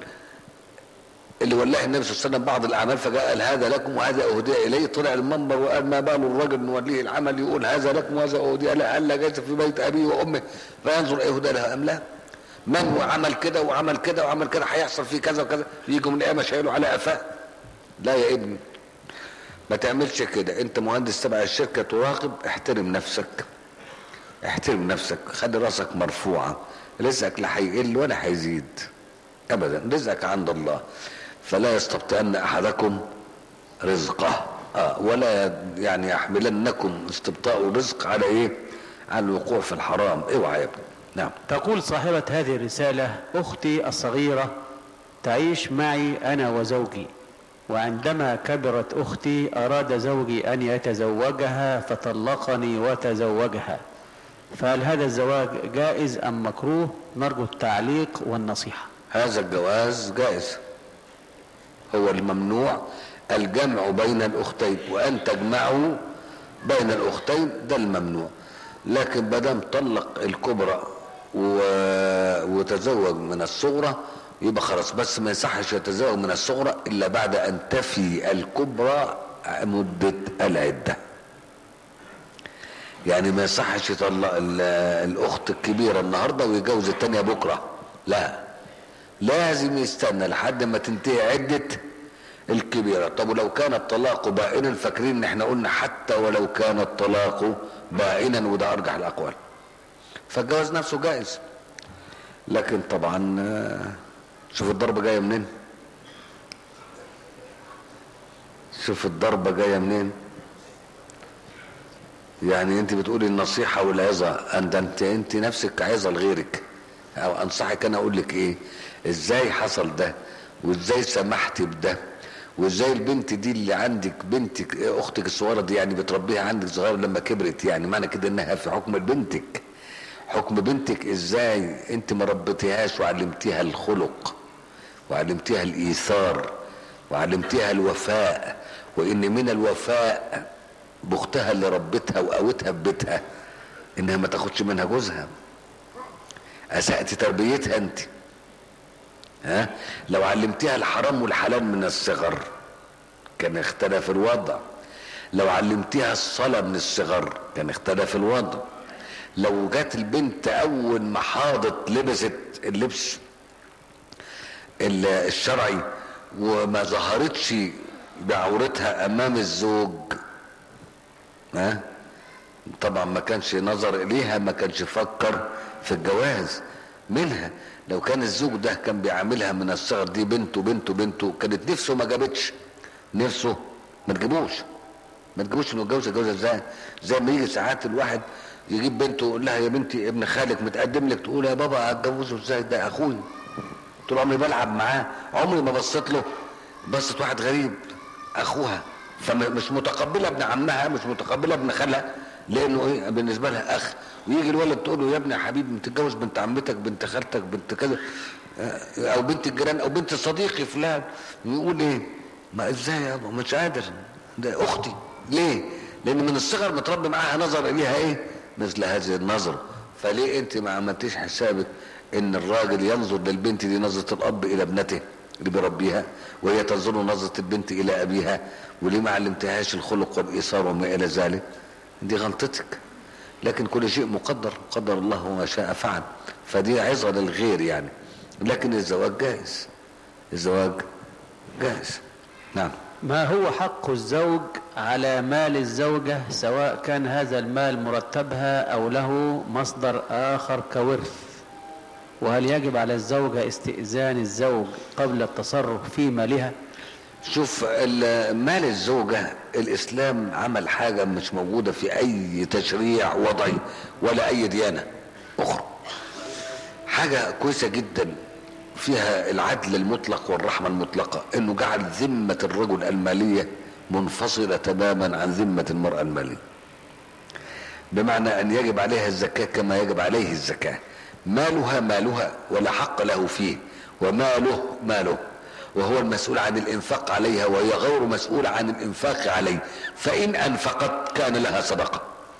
اللي ولاه النبي صلى الله عليه وسلم بعض الاعمال فجاء قال هذا لكم وهذا اهدي اليه طلع المنبر وقال ما بال الرجل نوليه العمل يقول هذا لكم وهذا اهدي له قال لا جالس في بيت ابيه وامه فينظر اهدى له ام لا من وعمل كده وعمل كده وعمل كده هيحصل فيه كذا وكذا يجوا من القيامه شايله على قفاه لا يا ابني ما تعملش كده انت مهندس تبع الشركه تراقب احترم نفسك احترم نفسك خلي راسك مرفوعة رزقك لا هيقل ولا هيزيد ابدا رزقك عند الله فلا يستبطئن احدكم رزقه آه ولا يعني يحملنكم استبطاء الرزق على ايه على الوقوع في الحرام اوعى يا ابني نعم تقول صاحبة هذه الرسالة أختي الصغيرة تعيش معي أنا وزوجي وعندما كبرت أختي أراد زوجي أن يتزوجها فطلقني وتزوجها فهل هذا الزواج جائز أم مكروه نرجو التعليق والنصيحة هذا الجواز جائز هو الممنوع الجمع بين الاختين وان تجمعوا بين الاختين ده الممنوع لكن مادام طلق الكبرى و... وتزوج من الصغرى يبقى خلاص بس ما يصحش يتزوج من الصغرى الا بعد ان تفي الكبرى مده العده يعني ما يصحش يطلق ال- الاخت الكبيره النهارده ويتجوز الثانيه بكره لا لازم يستنى لحد ما تنتهي عده الكبيرة طب ولو كان الطلاق بائنا فاكرين ان احنا قلنا حتى ولو كان الطلاق بائنا وده ارجح الاقوال فالجواز نفسه جائز لكن طبعا آه، شوف الضربة جاية منين شوف الضربة جاية منين يعني انت بتقولي النصيحة والعظة انت انت, انت نفسك عظة لغيرك او انصحك انا اقول لك ايه ازاي حصل ده وازاي سمحت بده وازاي البنت دي اللي عندك بنتك اختك الصغيره دي يعني بتربيها عندك صغيره لما كبرت يعني معنى كده انها في حكم بنتك حكم بنتك ازاي انت ما ربيتيهاش وعلمتيها الخلق وعلمتيها الايثار وعلمتيها الوفاء وان من الوفاء باختها اللي ربتها وقوتها في بيتها انها ما تاخدش منها جوزها اسأت تربيتها انت ها لو علمتيها الحرام والحلال من الصغر كان اختلف الوضع لو علمتيها الصلاة من الصغر كان اختلف الوضع لو جات البنت اول ما حاضت لبست اللبس ال- الشرعي وما ظهرتش بعورتها امام الزوج ها طبعا ما كانش نظر اليها ما كانش فكر في الجواز منها لو كان الزوج ده كان بيعاملها من الصغر دي بنته بنته بنته كانت نفسه ما جابتش نفسه ما تجيبوش ما تجيبوش انه يتجوز يتجوز ازاي زي ما يجي ساعات الواحد يجيب بنته يقول لها يا بنتي ابن خالك متقدم لك تقول يا بابا اتجوزه ازاي ده اخوي طول عمري بلعب معاه عمري ما بصيت له بصت واحد غريب اخوها فمش متقبله ابن عمها مش متقبله ابن خالها لانه ايه بالنسبه لها اخ ويجي الولد تقول له يا ابني يا حبيبي تتجوز بنت عمتك بنت خالتك بنت كذا آه، او بنت الجيران او بنت صديقي فلان يقول ايه ما ازاي يا ابا مش قادر ده اختي ليه لان من الصغر متربي معاها نظر اليها ايه مثل هذه النظره فليه انت ما عملتيش حسابك ان الراجل ينظر للبنت دي نظره الاب الى ابنته اللي بيربيها وهي تنظر نظره البنت الى ابيها وليه ما علمتهاش الخلق والايثار وما الى ذلك دي غلطتك لكن كل شيء مقدر قدر الله وما شاء فعل فدي عظة للغير يعني لكن الزواج جائز الزواج جائز نعم ما هو حق الزوج على مال الزوجة سواء كان هذا المال مرتبها أو له مصدر آخر كورث وهل يجب على الزوجة استئذان الزوج قبل التصرف في مالها شوف ال- مال الزوجة الإسلام عمل حاجة مش موجودة في أي تشريع وضعي ولا أي ديانة أخرى حاجة كويسة جدا فيها العدل المطلق والرحمة المطلقة إنه جعل ذمة الرجل المالية منفصلة تماما عن ذمة المرأة المالية بمعنى أن يجب عليها الزكاة كما يجب عليه الزكاة مالها مالها ولا حق له فيه وماله ماله وهو المسؤول عن الإنفاق عليها وهي غير مسؤولة عن الإنفاق عليه فإن أنفقت كان لها صدقة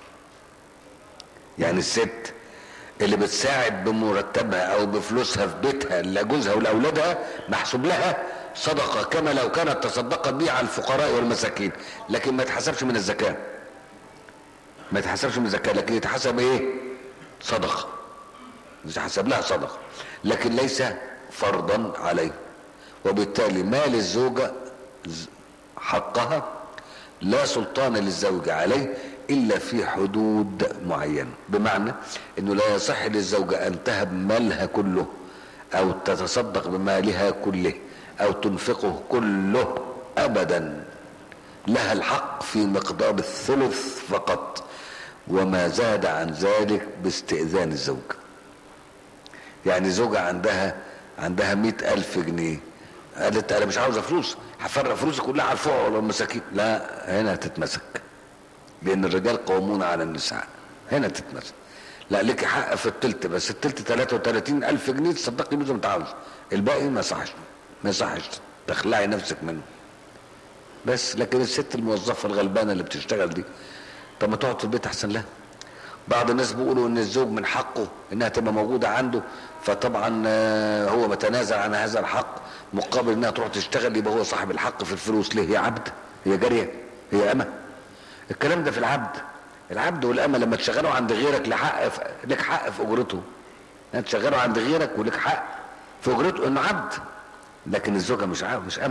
يعني الست اللي بتساعد بمرتبها أو بفلوسها في بيتها لجوزها ولأولادها محسوب لها صدقة كما لو كانت تصدقت بها على الفقراء والمساكين لكن ما يتحسبش من الزكاة ما يتحسبش من الزكاة لكن يتحسب ايه صدقة يتحسب لها صدقة لكن ليس فرضا عليه وبالتالي مال الزوجة ز- حقها لا سلطان للزوج عليه إلا في حدود معينة بمعنى أنه لا يصح للزوجة أن تهب مالها كله أو تتصدق بمالها كله أو تنفقه كله أبدا لها الحق في مقدار الثلث فقط وما زاد عن ذلك باستئذان الزوج يعني زوجة عندها عندها مئة ألف جنيه قالت أنا مش عاوزة فلوس هفرق فلوسي كلها على الفقراء ولا المساكين لا هنا هتتمسك لأن الرجال قوامون على النساء هنا تتمسك لا لك حق في التلت بس التلت 33 ألف جنيه تصدقي بيه زي ما انت عاوز الباقي ما يصحش ما يصحش تخلعي نفسك منه بس لكن الست الموظفة الغلبانة اللي بتشتغل دي طب ما تقعد في البيت أحسن لها بعض الناس بيقولوا ان الزوج من حقه انها تبقى موجودة عنده فطبعا آه، هو متنازل عن هذا الحق مقابل انها تروح تشتغل يبقى هو صاحب الحق في الفلوس ليه هي عبد هي جارية هي أمة الكلام ده في العبد العبد والأمة لما تشغله عند غيرك لحق في لك حق في أجرته يعني تشغله عند غيرك ولك حق في أجرته إنه عبد لكن الزوجة مش عبد مش أمة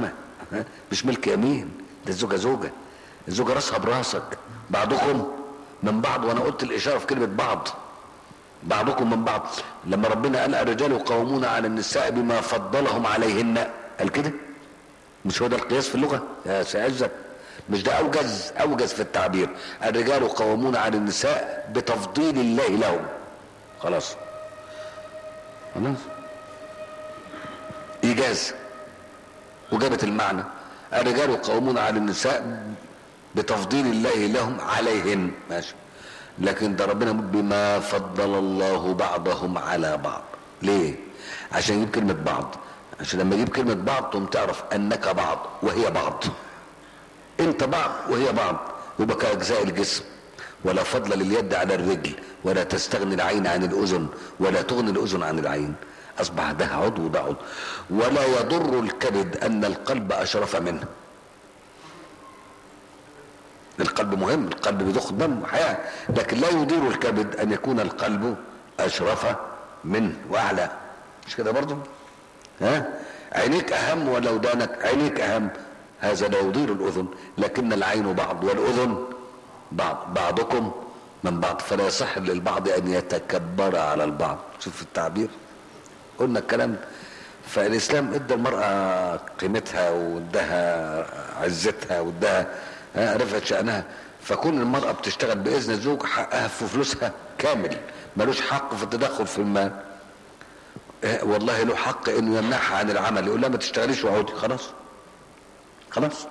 ها؟ مش ملك يمين ده الزوجة زوجة الزوجة راسها براسك بعضكم من بعض وانا قلت الاشارة في كلمة بعض بعضكم من بعض لما ربنا قال الرجال قوامون على النساء بما فضلهم عليهن قال كده مش هو ده القياس في اللغة يا سعزك مش ده اوجز اوجز في التعبير الرجال قوامون على النساء بتفضيل الله لهم خلاص خلاص ايجاز وجابت المعنى الرجال قوامون على النساء بتفضيل الله لهم عليهن ماشي لكن ده ربنا يقول بما فضل الله بعضهم على بعض ليه عشان يجيب كلمة بعض عشان لما يجيب كلمة بعض تقوم تعرف انك بعض وهي بعض انت بعض وهي بعض يبقى كأجزاء الجسم ولا فضل لليد على الرجل ولا تستغني العين عن الأذن ولا تغني الأذن عن العين أصبح ده عضو وده عضو ولا يضر الكبد أن القلب أشرف منه القلب مهم القلب بيضخ دم وحياة لكن لا يضير الكبد أن يكون القلب أشرف منه وأعلى مش كده برضه ها عينيك أهم ولا ودانك عينيك أهم هذا لا يضير الأذن لكن العين بعض والأذن بعض بعضكم من بعض فلا يصح للبعض أن يتكبر على البعض شوف التعبير قلنا الكلام ده فالإسلام ادى المرأة قيمتها وادها عزتها وادها رفعت شأنها فكون المرأة بتشتغل بإذن الزوج حقها في فلوسها كامل ملوش حق في التدخل في المال والله له حق انه يمنعها عن العمل يقول لها ما تشتغليش وعودي خلاص خلاص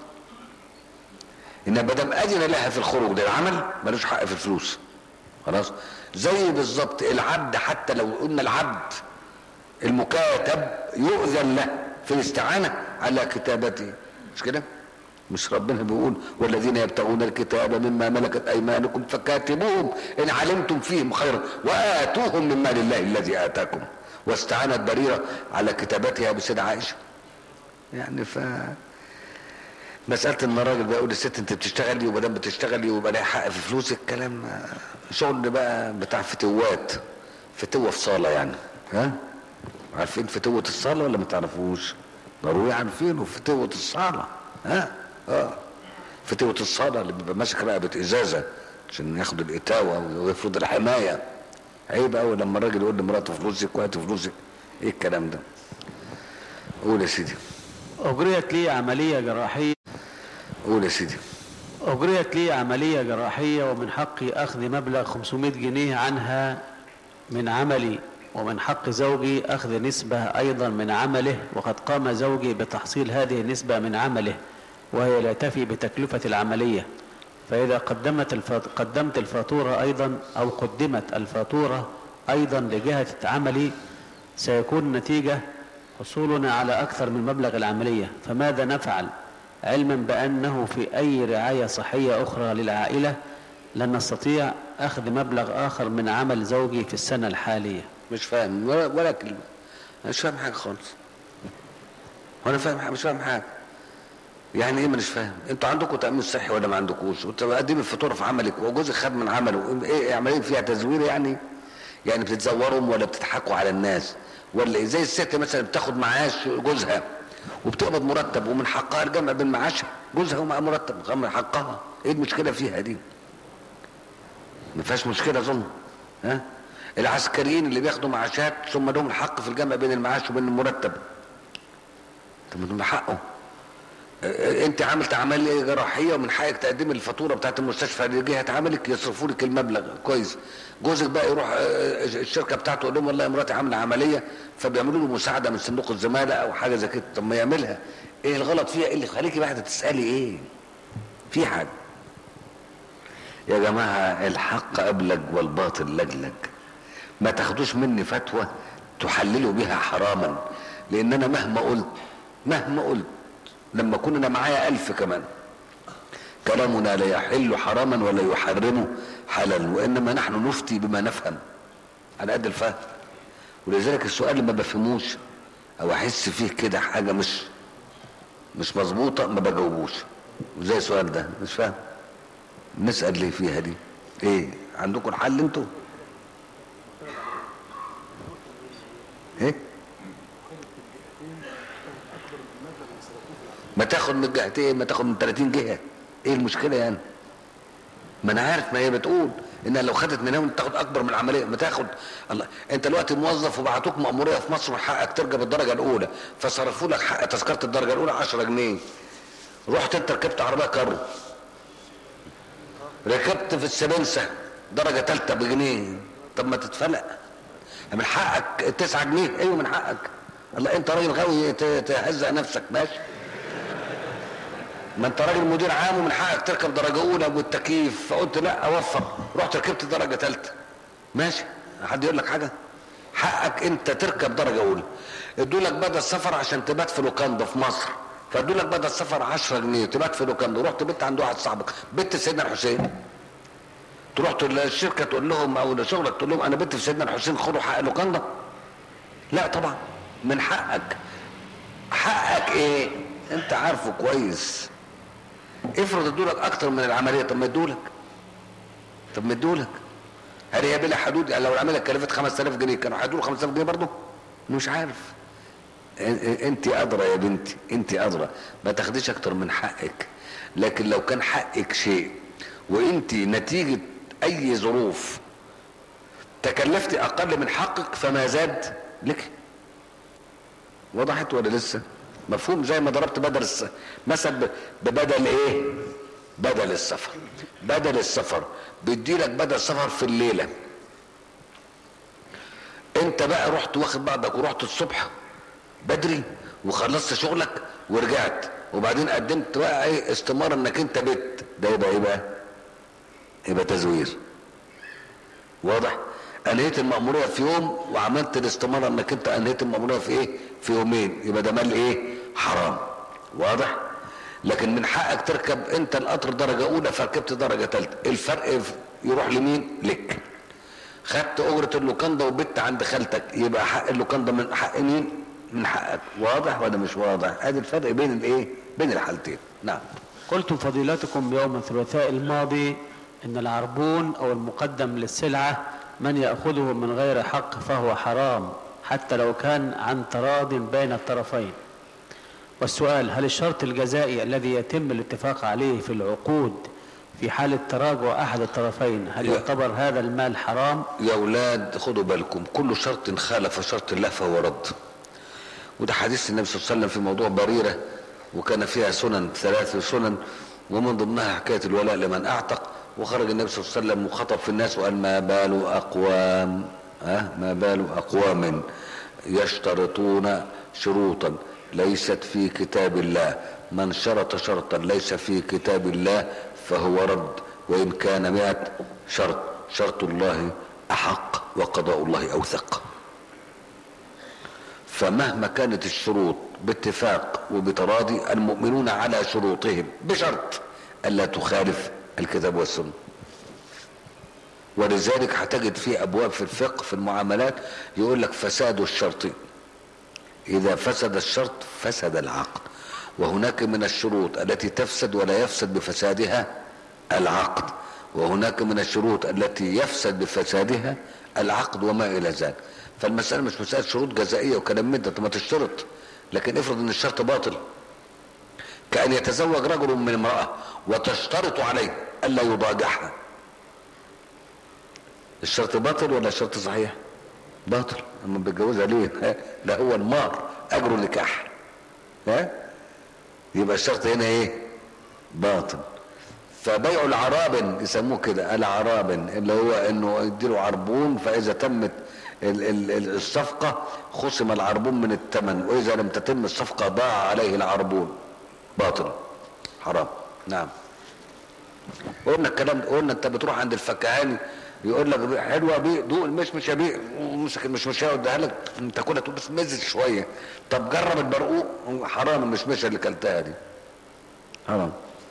ان ما دام اذن لها في الخروج للعمل ملوش حق في الفلوس خلاص زي بالظبط العبد حتى لو قلنا العبد المكاتب يؤذن له في الاستعانه على كتابته مش كده مش ربنا بيقول والذين يبتغون الكتاب مما ملكت ايمانكم فكاتبوهم ان علمتم فيهم خيرا واتوهم من مال الله الذي اتاكم واستعانت بريره على كتابتها بسيدة عائشه يعني ف مسألة ان الراجل بيقول للست انت بتشتغلي وما دام بتشتغلي ويبقى لها حق في فلوسك كلام شغل بقى بتاع فتوات فتوة في صالة يعني ها عارفين فتوة الصالة ولا ما تعرفوش؟ ضروري عارفينه فتوة الصالة ها اه فتوة الصالة اللي بيبقى ماسك رقبة ازازة عشان ياخد الاتاوة ويفرض الحماية عيب قوي لما الراجل يقول لمراته فلوسك وهات فلوسك ايه الكلام ده؟ قول يا سيدي أجريت لي عملية جراحية قول يا سيدي أجريت لي عملية جراحية ومن حقي أخذ مبلغ 500 جنيه عنها من عملي ومن حق زوجي أخذ نسبة أيضا من عمله وقد قام زوجي بتحصيل هذه النسبة من عمله وهي لا تفي بتكلفة العملية فإذا قدمت الفات... قدمت الفاتورة أيضا أو قدمت الفاتورة أيضا لجهة عملي سيكون النتيجة حصولنا على أكثر من مبلغ العملية فماذا نفعل علما بأنه في أي رعاية صحية أخرى للعائلة لن نستطيع أخذ مبلغ آخر من عمل زوجي في السنة الحالية مش فاهم ولا, ولا كلمة أنا مش فاهم حاجة خالص وأنا فاهم حاجة مش فاهم حاجة يعني ايه مش فاهم انتوا عندكم تامين صحي ولا ما عندكوش وانت مقدم الفاتوره في عملك وجوزك خد من عمله ايه عمليه فيها تزوير يعني يعني بتتزورهم ولا بتضحكوا على الناس ولا إيه؟ زي الست مثلا بتاخد معاش جوزها وبتقبض مرتب ومن حقها الجمع بين معاشها جوزها ومع مرتب من حقها ايه المشكله فيها دي ما فيهاش مشكله اظن ها العسكريين اللي بياخدوا معاشات ثم لهم الحق في الجمع بين المعاش وبين المرتب طب ما حقه انت عملت عمليه جراحيه ومن حقك تقدمي الفاتوره بتاعت المستشفى لجهه عملك يصرفوا لك المبلغ كويس جوزك بقى يروح الشركه بتاعته يقول لهم والله مراتي عامله عمليه فبيعملوا له مساعده من صندوق الزماله او حاجه زي كده طب ما يعملها ايه الغلط فيها ايه اللي خليكي واحده تسالي ايه في حاجه يا جماعه الحق ابلج والباطل لجلج ما تاخدوش مني فتوى تحللوا بها حراما لان انا مهما قلت مهما قلت لما كنا انا معايا ألف كمان كلامنا لا يحل حراما ولا يحرمه حلالا وإنما نحن نفتي بما نفهم على قد الفهم ولذلك السؤال اللي ما بفهموش أو أحس فيه كده حاجة مش مش مظبوطة ما بجاوبوش زي السؤال ده مش فاهم نسأل ليه فيها دي ايه عندكم الحل انتوا ايه ما تاخد من جهتين ما تاخد من 30 جهه ايه المشكله يعني ما انا عارف ما هي بتقول ان لو خدت من هنا تاخد اكبر من العمليه ما تاخد الله انت دلوقتي موظف وبعتوك مأموريه في مصر وحقك تركب الدرجه الاولى فصرفوا لك حق تذكره الدرجه الاولى 10 جنيه رحت انت ركبت عربيه كارو ركبت في السبنسه درجه ثالثه بجنيه طب ما تتفلق من حقك 9 جنيه ايوه من حقك الله انت راجل غاوي ت- تهزق نفسك ماشي ما انت راجل مدير عام ومن حقك تركب درجه اولى والتكييف فقلت لا اوفر رحت ركبت درجه ثالثه ماشي حد يقول لك حاجه حقك انت تركب درجه اولى ادوا لك بدل السفر عشان تبات في لوكاندا في مصر فادوا لك بدل السفر 10 جنيه تبات في لوكاندا رحت بيت عند واحد صاحبك بيت سيدنا الحسين تروح للشركه تقول لهم او لشغلك تقول لهم انا بيت في سيدنا الحسين خدوا حق لوكاندا لا طبعا من حقك حقك ايه انت عارفه كويس افرض ادولك اكتر من العمليه طب ما ادولك طب ما ادولك هل هي بلا حدود يعني لو العمليه كلفت 5000 جنيه كانوا هيدوا 5000 جنيه برضه مش عارف ان- انت ادرى يا بنتي انت ادرى ما تاخديش اكتر من حقك لكن لو كان حقك شيء وانت نتيجه اي ظروف تكلفتي اقل من حقك فما زاد لك وضحت ولا لسه مفهوم زي ما ضربت بدل الس... مثل ب- ببدل ايه بدل السفر بدل السفر بيدي لك بدل السفر في الليله انت بقى رحت واخد بعضك ورحت الصبح بدري وخلصت شغلك ورجعت وبعدين قدمت بقى ايه استمارة انك انت بت ده يبقى ايه بقى يبقى تزوير واضح انهيت المأمورية في يوم وعملت الاستمارة انك انت انهيت المأمورية في ايه في يومين يبقى ده مال ايه حرام واضح لكن من حقك تركب انت القطر درجة اولى فركبت درجة ثالثة الفرق يروح لمين لك خدت اجرة اللوكاندا وبت عند خالتك يبقى حق اللوكاندا من حق مين من حقك واضح ولا مش واضح ادي الفرق بين الايه بين الحالتين نعم قلتم فضيلتكم يوم الثلاثاء الماضي ان العربون او المقدم للسلعة من يأخذه من غير حق فهو حرام حتى لو كان عن تراض بين الطرفين والسؤال هل الشرط الجزائي الذي يتم الاتفاق عليه في العقود في حالة تراجع أحد الطرفين هل لا. يعتبر هذا المال حرام يا اولاد خدوا بالكم كل شرط خالف شرط الله فهو رد وده حديث النبي صلى الله عليه وسلم في موضوع بريرة وكان فيها سنن ثلاث سنن ومن ضمنها حكاية الولاء لمن اعتق وخرج النبي صلى الله عليه وسلم وخطب في الناس وقال ما بال اقوام ها ما بال اقوام يشترطون شروطا ليست في كتاب الله من شرط شرطا ليس في كتاب الله فهو رد وإن كان مئة شرط شرط الله أحق وقضاء الله أوثق فمهما كانت الشروط باتفاق وبتراضي المؤمنون على شروطهم بشرط ألا تخالف الكتاب والسنة ولذلك هتجد في أبواب في الفقه في المعاملات يقول لك فساد الشرط إذا فسد الشرط فسد العقد وهناك من الشروط التي تفسد ولا يفسد بفسادها العقد وهناك من الشروط التي يفسد بفسادها العقد وما إلى ذلك فالمسألة مش مسألة شروط جزائية وكلام من ده طب ما تشترط لكن افرض ان الشرط باطل كأن يتزوج رجل من امرأة وتشترط عليه ألا يضاجعها الشرط باطل ولا الشرط صحيح باطل اما بيتجوزها ليه ها؟ ده هو المار اجر النكاح ها يبقى الشرط هنا ايه باطل فبيع العرابن يسموه كده العرابن اللي هو انه يديله عربون فاذا تمت ال- ال- ال- الصفقة خصم العربون من الثمن واذا لم تتم الصفقة ضاع عليه العربون باطل حرام نعم قلنا الكلام ده قلنا انت بتروح عند الفكهاني يقول لك حلوه بيه دوق المشمش يا بيه مسك المشمشيه واديها لك انت كلها تقول بس مزج شويه طب جرب البرقوق حرام المشمشه اللي كلتها دي حرام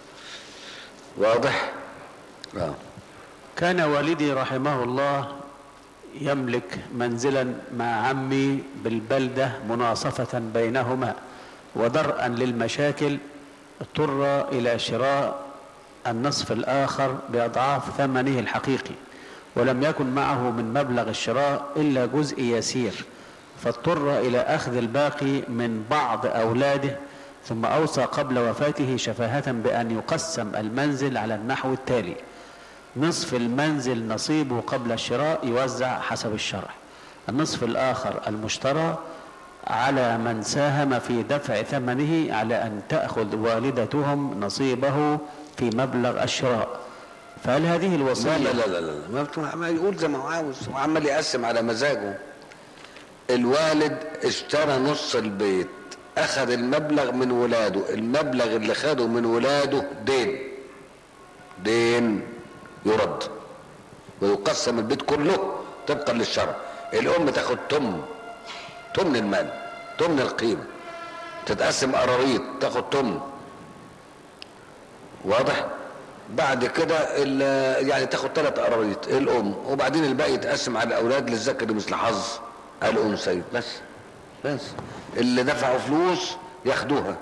واضح اه كان والدي رحمه الله يملك منزلا مع عمي بالبلدة مناصفة بينهما ودرءا للمشاكل اضطر إلى شراء النصف الآخر بأضعاف ثمنه الحقيقي ولم يكن معه من مبلغ الشراء إلا جزء يسير فاضطر إلى أخذ الباقي من بعض أولاده ثم أوصى قبل وفاته شفاهة بأن يقسم المنزل على النحو التالي نصف المنزل نصيبه قبل الشراء يوزع حسب الشرع النصف الآخر المشترى على من ساهم في دفع ثمنه على أن تأخذ والدتهم نصيبه في مبلغ الشراء فهل هذه الوصية لا لا لا لا لا ما بتروح- ما يقول زي ما هو عاوز وعمال يقسم على مزاجه الوالد اشترى نص البيت اخذ المبلغ من ولاده المبلغ اللي خده من ولاده دين دين يرد ويقسم البيت كله طبقا للشرع الام تاخد تم تمن المال تمن القيمه تتقسم قراريط تاخد تمن واضح بعد كده ال- يعني تاخد ثلاث قراريط الام وبعدين الباقي يتقسم على الاولاد للذكر مثل حظ الانثيين بس بس اللي دفعوا فلوس ياخدوها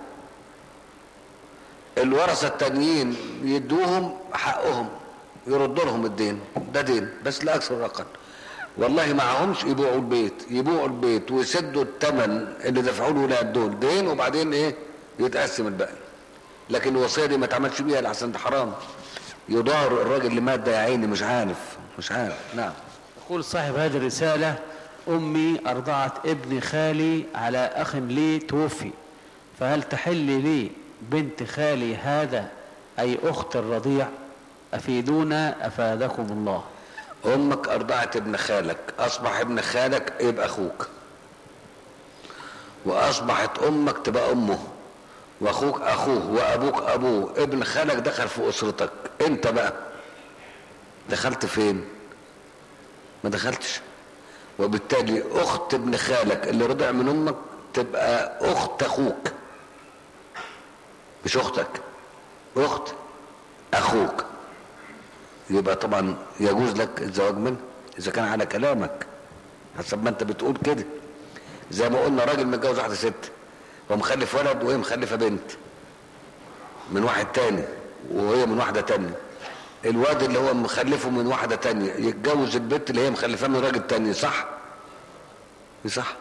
الورثه التانيين يدوهم حقهم يردوا لهم الدين ده دين بس لا اكثر ولا اقل والله معهمش يبيعوا البيت يبيعوا البيت ويسدوا الثمن اللي دفعوه الولاد دول دين وبعدين ايه يتقسم الباقي لكن الوصيه دي ما تعملش بيها لحسن ده حرام يضار الراجل اللي مات ده يا عيني مش عارف مش عارف نعم يقول صاحب هذه الرسالة أمي أرضعت ابن خالي على أخ لي توفي فهل تحل لي بنت خالي هذا أي أخت الرضيع أفيدونا أفادكم الله امك ارضعت ابن خالك اصبح ابن خالك يبقى اخوك واصبحت امك تبقى امه واخوك اخوه وابوك ابوه ابن خالك دخل في اسرتك انت بقى دخلت فين ما دخلتش وبالتالي اخت ابن خالك اللي رضع من امك تبقى اخت اخوك مش اختك اخت اخوك يبقى طبعا يجوز لك الزواج منه اذا كان على كلامك حسب ما انت بتقول كده زي ما قلنا راجل متجوز واحده ست ومخلف ولد وهي مخلفه بنت من واحد تاني وهي من واحده تانية الواد اللي هو مخلفه من واحده تانية يتجوز البنت اللي هي مخلفاه من راجل تاني صح صح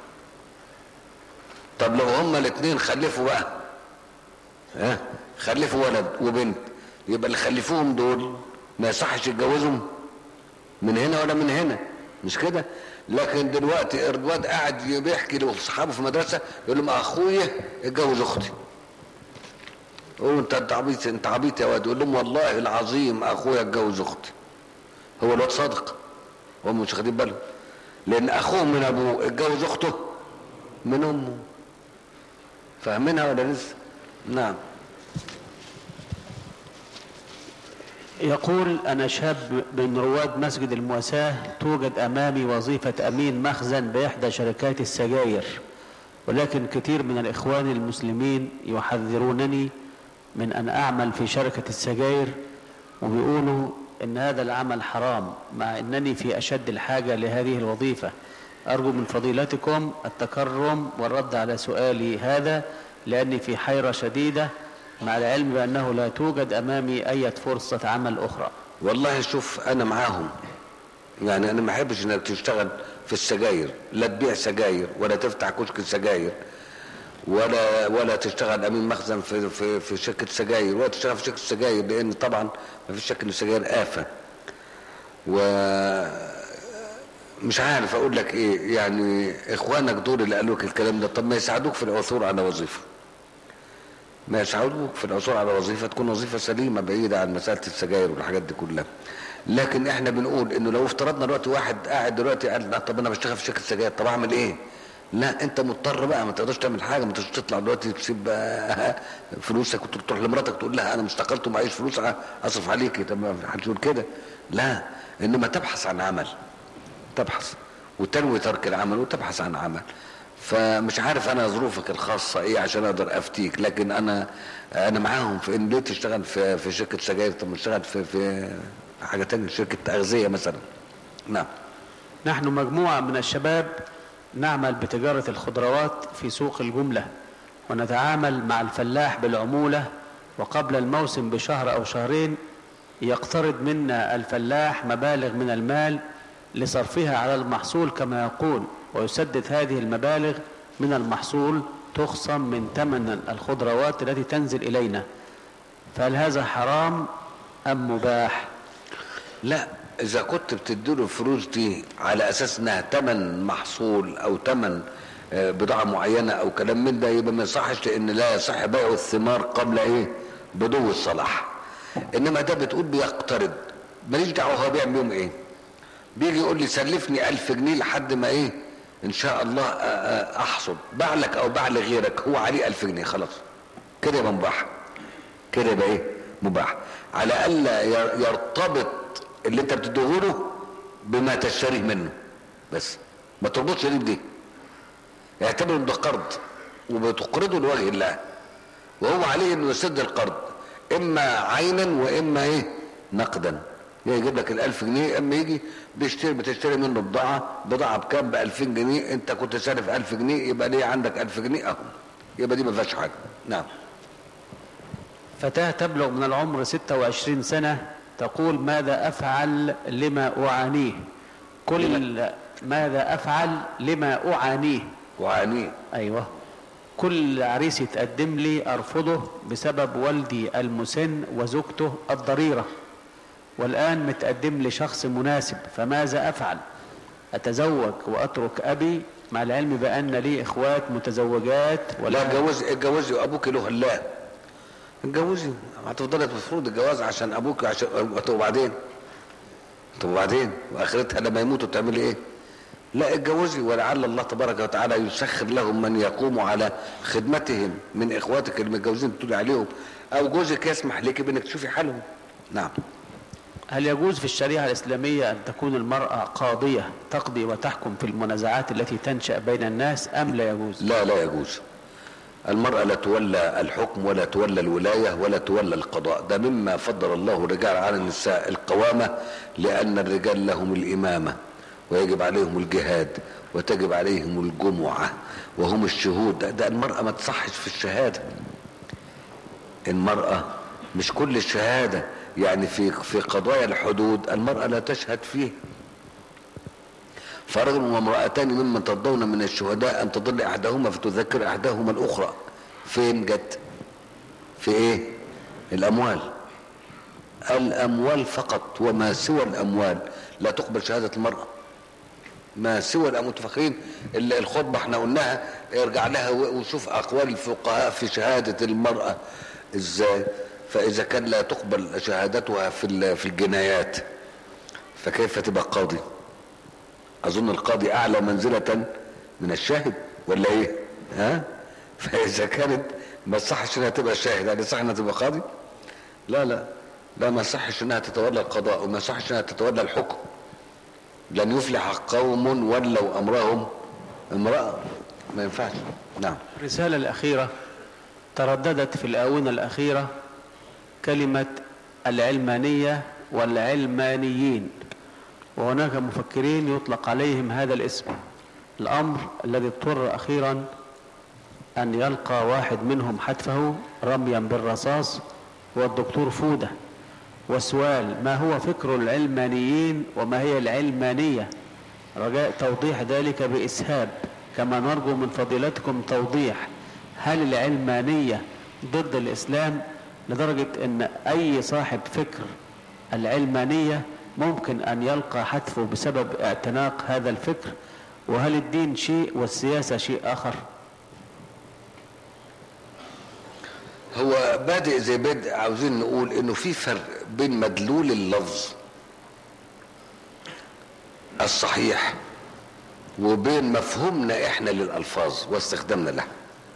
طب لو هما الاثنين خلفوا بقى ها خلفوا ولد وبنت يبقى اللي خلفوهم دول ما يصحش يتجوزهم من هنا ولا من هنا مش كده لكن دلوقتي الواد قاعد بيحكي لاصحابه في المدرسه يقول لهم اخويا اتجوز اختي هو انت انت عبيط انت عبيط يا واد يقول لهم والله العظيم اخويا اتجوز اختي هو الواد صادق هم مش واخدين بالهم لان اخوه من ابوه اتجوز اخته من امه فاهمينها ولا لسه نعم يقول أنا شاب من رواد مسجد المواساة توجد أمامي وظيفة أمين مخزن بإحدى شركات السجاير ولكن كثير من الإخوان المسلمين يحذرونني من أن أعمل في شركة السجاير وبيقولوا إن هذا العمل حرام مع أنني في أشد الحاجة لهذه الوظيفة أرجو من فضيلتكم التكرم والرد على سؤالي هذا لأني في حيرة شديدة مع العلم بأنه لا توجد أمامي أي فرصة عمل أخرى والله شوف انا معاهم يعني انا ما احبش انك تشتغل في السجاير لا تبيع سجاير ولا تفتح كشك سجاير ولا ولا تشتغل امين مخزن في في في شركه سجاير ولا تشتغل في شركه سجاير لان طبعا ما فيش شك ان السجاير افه و مش عارف اقول لك ايه يعني اخوانك دول اللي قالوا لك الكلام ده طب ما يساعدوك في العثور على وظيفه ما يساعدوك في العثور على وظيفه تكون وظيفه سليمه بعيده عن مساله السجاير والحاجات دي كلها لكن احنا بنقول انه لو افترضنا دلوقتي واحد قاعد دلوقتي قال لا طب انا بشتغل في شركه سجاير طب اعمل ايه؟ لا انت مضطر بقى ما تقدرش تعمل حاجه ما تقدرش تطلع دلوقتي تسيب بقى فلوسك وتروح لمراتك تقول لها انا مستقلت ومعيش فلوس اصرف عليكي طب ما حدش يقول كده لا انما تبحث عن عمل تبحث وتنوي ترك العمل وتبحث عن عمل فمش عارف انا ظروفك الخاصه ايه عشان اقدر افتيك لكن انا انا معاهم في ان ليه تشتغل في في شركه سجاير طب ما تشتغل في في حاجه تانية شركه تغذيه مثلا نعم نحن مجموعة من الشباب نعمل بتجارة الخضروات في سوق الجملة ونتعامل مع الفلاح بالعمولة وقبل الموسم بشهر أو شهرين يقترض منا الفلاح مبالغ من المال لصرفها على المحصول كما يقول ويسدد هذه المبالغ من المحصول تخصم من ثمن الخضروات التي تنزل إلينا فهل هذا حرام أم مباح لا اذا كنت بتديله الفلوس دي على اساس انها تمن محصول او تمن آه، بضاعة معينة او كلام من ده يبقى ما يصحش لان لا يصح بيع الثمار قبل ايه بدو الصلاح انما ده بتقول بيقترض ماليش دعوة هو بيعمل بيهم ايه بيجي يقول لي سلفني ألف جنيه لحد ما ايه ان شاء الله آه، آه، احصد باع لك او باع لغيرك هو عليه ألف جنيه خلاص كده يبقى مباح كده يبقى ايه مباح على الا ير- يرتبط اللي انت بتديهوله بما تشتريه منه بس ما تربطش دي بدي اعتبر ان ده قرض وبتقرضه لوجه الله وهو عليه انه يسد القرض اما عينا واما ايه نقدا يجيب لك الالف جنيه اما يجي بيشتري بتشتري منه بضاعة بضاعة بكام بألفين جنيه انت كنت سالف ألف جنيه يبقى ليه عندك ألف جنيه اهو يبقى دي ما فيهاش حاجة نعم فتاة تبلغ من العمر 26 سنة تقول ماذا أفعل لما أعانيه كل ماذا أفعل لما أعانيه وعانيه أيوة كل عريس يتقدم لي أرفضه بسبب والدي المسن وزوجته الضريرة والآن متقدم لي شخص مناسب فماذا أفعل أتزوج وأترك أبي مع العلم بأن لي إخوات متزوجات لا اتجوزي اتجوزي وابوك له الله اتجوزي هتفضلي تفرض الجواز عشان ابوك عشان طب وبعدين طب وبعدين واخرتها لما يموتوا تعملي ايه لا اتجوزي ولعل الله تبارك وتعالى يسخر لهم من يقوم على خدمتهم من اخواتك اللي متجوزين تقولي عليهم او جوزك يسمح لك بانك تشوفي حالهم نعم هل يجوز في الشريعة الإسلامية أن تكون المرأة قاضية تقضي وتحكم في المنازعات التي تنشأ بين الناس أم لا يجوز لا لا يجوز المرأة لا تولى الحكم ولا تولى الولاية ولا تولى القضاء ده مما فضل الله الرجال على النساء القوامة لأن الرجال لهم الإمامة ويجب عليهم الجهاد وتجب عليهم الجمعة وهم الشهود ده, ده المرأة ما تصحش في الشهادة المرأة مش كل الشهادة يعني في في قضايا الحدود المرأة لا تشهد فيه فرجل وامرأتان ممن ترضون من الشهداء أن تضل إحداهما فتذكر إحداهما الأخرى فين جت في إيه الأموال الأموال فقط وما سوى الأموال لا تقبل شهادة المرأة ما سوى الأموال فاكرين ال- الخطبة احنا قلناها ارجع لها و- وشوف أقوال الفقهاء في شهادة المرأة إزاي فإذا كان لا تقبل شهادتها في ال- في الجنايات فكيف تبقى قاضي اظن القاضي اعلى منزلة من الشاهد ولا ايه ها فاذا كانت ما صحش انها تبقى شاهد هل صح انها تبقى قاضي لا لا لا ما صحش انها تتولى القضاء وما صحش انها تتولى الحكم لن يفلح قوم ولوا امرهم امرأة ما ينفعش نعم الرسالة الأخيرة ترددت في الآونة الأخيرة كلمة العلمانية والعلمانيين وهناك مفكرين يطلق عليهم هذا الاسم الأمر الذي اضطر أخيرا أن يلقى واحد منهم حتفه رميا بالرصاص هو الدكتور فودة والسؤال ما هو فكر العلمانيين وما هي العلمانية رجاء توضيح ذلك بإسهاب كما نرجو من فضيلتكم توضيح هل العلمانية ضد الإسلام لدرجة أن أي صاحب فكر العلمانية ممكن أن يلقى حتفه بسبب اعتناق هذا الفكر وهل الدين شيء والسياسة شيء آخر هو بادئ زي بدء عاوزين نقول انه في فرق بين مدلول اللفظ الصحيح وبين مفهومنا احنا للالفاظ واستخدامنا لها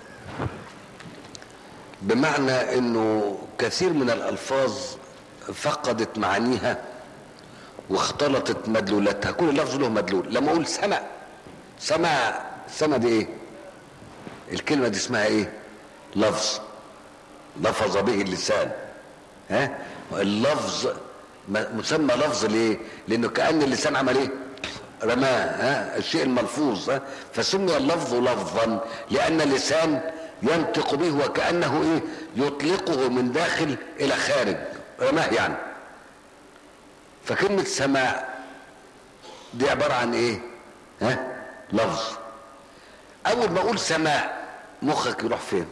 بمعنى انه كثير من الالفاظ فقدت معانيها واختلطت مدلولاتها كل لفظ له مدلول لما اقول سمع سمع سمع دي ايه الكلمه دي اسمها ايه لفظ لفظ به اللسان ها اللفظ م- مسمى لفظ ليه لانه كان اللسان عمل ايه رماه ها الشيء الملفوظ ها فسمي اللفظ لفظا لان اللسان ينطق به وكانه ايه يطلقه من داخل الى خارج رماه يعني فكلمه سماع دي عباره عن ايه ها لفظ اول ما اقول سماع مخك يروح فين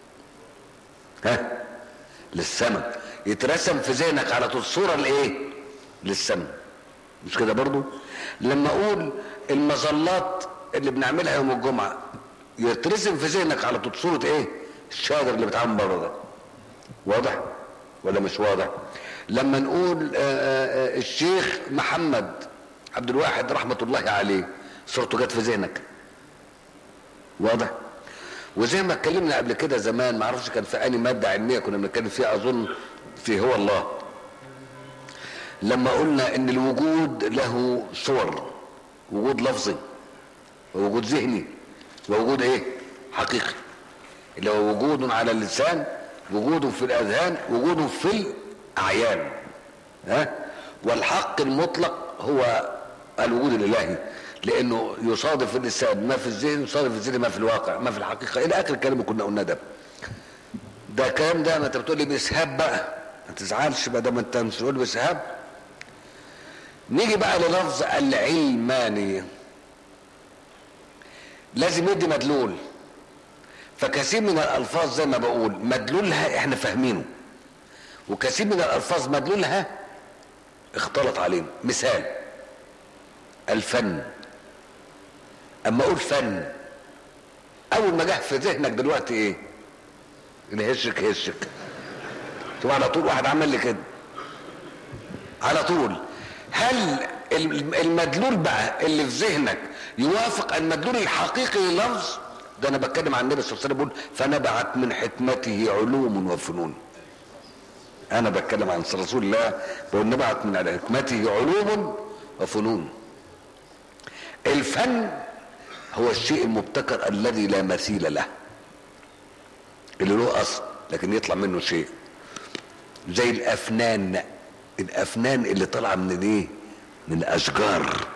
ها للسماء يترسم في ذهنك على طول صورة لايه للسماء مش كده برضو لما اقول المظلات اللي بنعملها يوم الجمعة يترسم في ذهنك على طول صورة ايه الشادر اللي بيتعمل بره ده واضح ولا مش واضح لما نقول آآ آآ الشيخ محمد عبد الواحد رحمة الله عليه صورته جت في ذهنك واضح وزي ما اتكلمنا قبل كده زمان ما اعرفش كان في اني ماده علميه كنا بنتكلم فيها اظن في هو الله لما قلنا ان الوجود له صور وجود لفظي ووجود ذهني ووجود ايه حقيقي اللي هو وجود على اللسان وجود في الاذهان وجود في الاعيان ها والحق المطلق هو الوجود الالهي لانه يصادف اللسان ما في الذهن يصادف الذهن ما في الواقع ما في الحقيقه الى اخر الكلام اللي كنا قلنا ده ده كلام ده ما انت بتقول لي باسهاب بقى ما تزعلش بقى ده ما انت مش تقول باسهاب نيجي بقى للفظ العلمانيه لازم يدي مدلول فكثير من الالفاظ زي ما بقول مدلولها احنا فاهمينه وكثير من الالفاظ مدلولها اختلط علينا مثال الفن اما اقول فن اول ما جه في ذهنك دلوقتي ايه اللي هشك هشك شوف على طول واحد عمل لي كده على طول هل المدلول بقى اللي في ذهنك يوافق المدلول الحقيقي لللفظ ده انا بتكلم عن النبي صلى الله عليه وسلم بيقول فنبعت من حكمته علوم وفنون انا بتكلم عن رسول الله بقول نبعت من حكمته علوم وفنون الفن هو الشيء المبتكر الذي لا مثيل له اللي له اصل لكن يطلع منه شيء زي الافنان الافنان اللي طالعه من الايه من الاشجار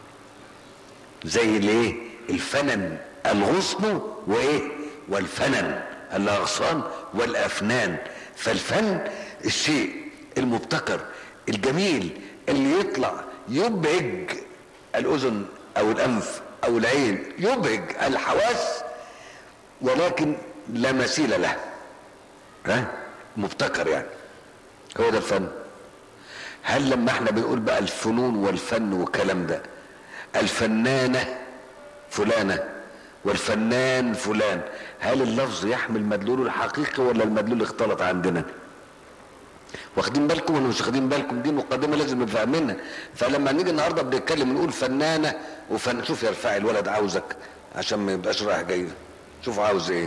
زي الايه الفنن الغصن وايه والفنن الاغصان والافنان فالفن الشيء المبتكر الجميل اللي يطلع يبهج الاذن او الانف او العين يبهج الحواس ولكن لا مثيل له ها مبتكر يعني هو ده الفن هل لما احنا بنقول بقى الفنون والفن والكلام ده الفنانة فلانة والفنان فلان هل اللفظ يحمل مدلوله الحقيقي ولا المدلول اختلط عندنا واخدين بالكم ولا مش واخدين بالكم دي مقدمه لازم نبقى فاهمينها فلما نيجي النهارده بنتكلم نقول فنانه وفن شوف يا رفاعي الولد عاوزك عشان ما يبقاش رايح جاي شوف عاوز ايه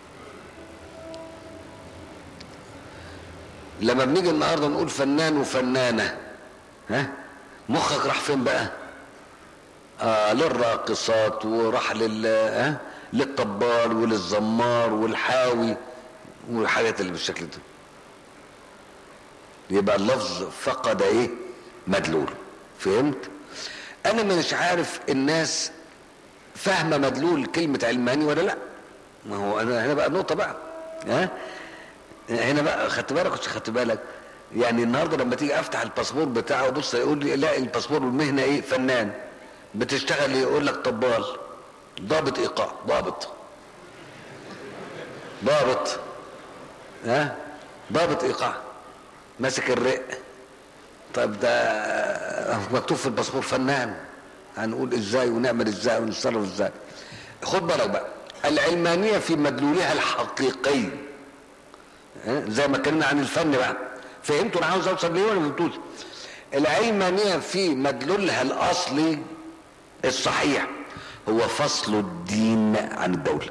لما بنيجي النهارده نقول فنان وفنانه ها مخك راح فين بقى آه للراقصات وراح لل ها للطبال وللزمار والحاوي والحاجات اللي بالشكل ده يبقى اللفظ فقد ايه مدلول فهمت انا مش عارف الناس فاهمه مدلول كلمه علماني ولا لا ما هو انا هنا بقى نقطه بقى ها هنا بقى خدت بالك مش خدت بالك يعني النهارده لما تيجي افتح الباسبور بتاعه وبص يقول لي لا الباسبور المهنه ايه فنان بتشتغل يقول لك طبال ضابط ايقاع ضابط ضابط ها ضابط ايقاع ماسك الرق طب ده مكتوب في الباسبور فنان هنقول ازاي ونعمل ازاي ونتصرف ازاي خد بالك بقى العلمانيه في مدلولها الحقيقي زي ما اتكلمنا عن الفن بقى فهمتوا انا عاوز اوصل ليه ولا ما فهمتوش العلمانيه في مدلولها الاصلي الصحيح هو فصل الدين عن الدوله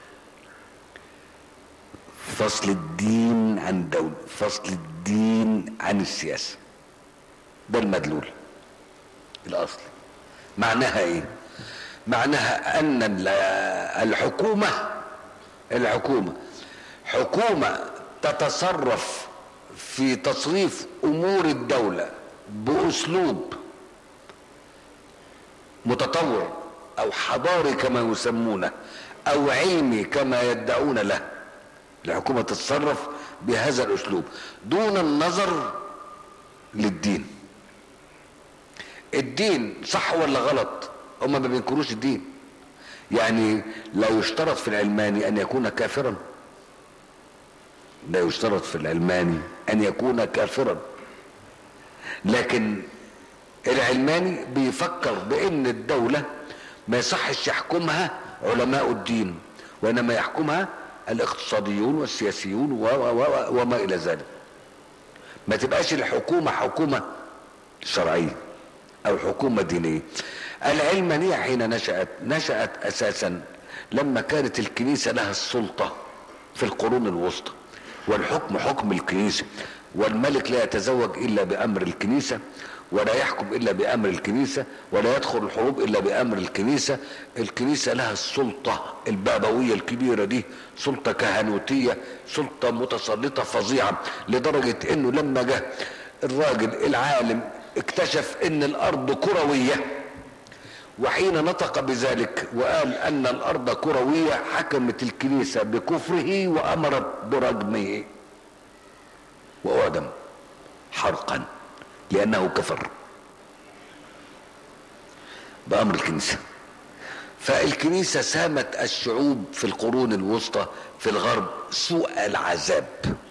فصل الدين عن الدولة فصل الدين عن السياسة ده المدلول الأصلي معناها ايه معناها ان الحكومة الحكومة حكومة تتصرف في تصريف امور الدولة باسلوب متطور او حضاري كما يسمونه او علمي كما يدعون له الحكومة تتصرف بهذا الاسلوب دون النظر للدين الدين صح ولا غلط هم ما بينكروش الدين يعني لا يشترط في العلماني ان يكون كافرا لا يشترط في العلماني ان يكون كافرا لكن العلماني بيفكر بان الدولة ما يصحش يحكمها علماء الدين وانما يحكمها الاقتصاديون والسياسيون و و و وما الى ذلك ما تبقاش الحكومة حكومة شرعية او حكومة دينية العلمانية حين نشأت نشأت اساسا لما كانت الكنيسة لها السلطة في القرون الوسطى والحكم حكم الكنيسة والملك لا يتزوج الا بامر الكنيسة ولا يحكم الا بامر الكنيسة ولا يدخل الحروب الا بامر الكنيسة الكنيسة لها السلطة البابوية الكبيرة دي سلطة كهنوتية سلطة متسلطة فظيعة لدرجة انه لما جاء الراجل العالم اكتشف ان الارض كروية وحين نطق بذلك وقال ان الارض كروية حكمت الكنيسة بكفره وامرت برجمه واعدم حرقا لانه كفر بامر الكنيسة فالكنيسة سامت الشعوب في القرون الوسطى في الغرب سوء العذاب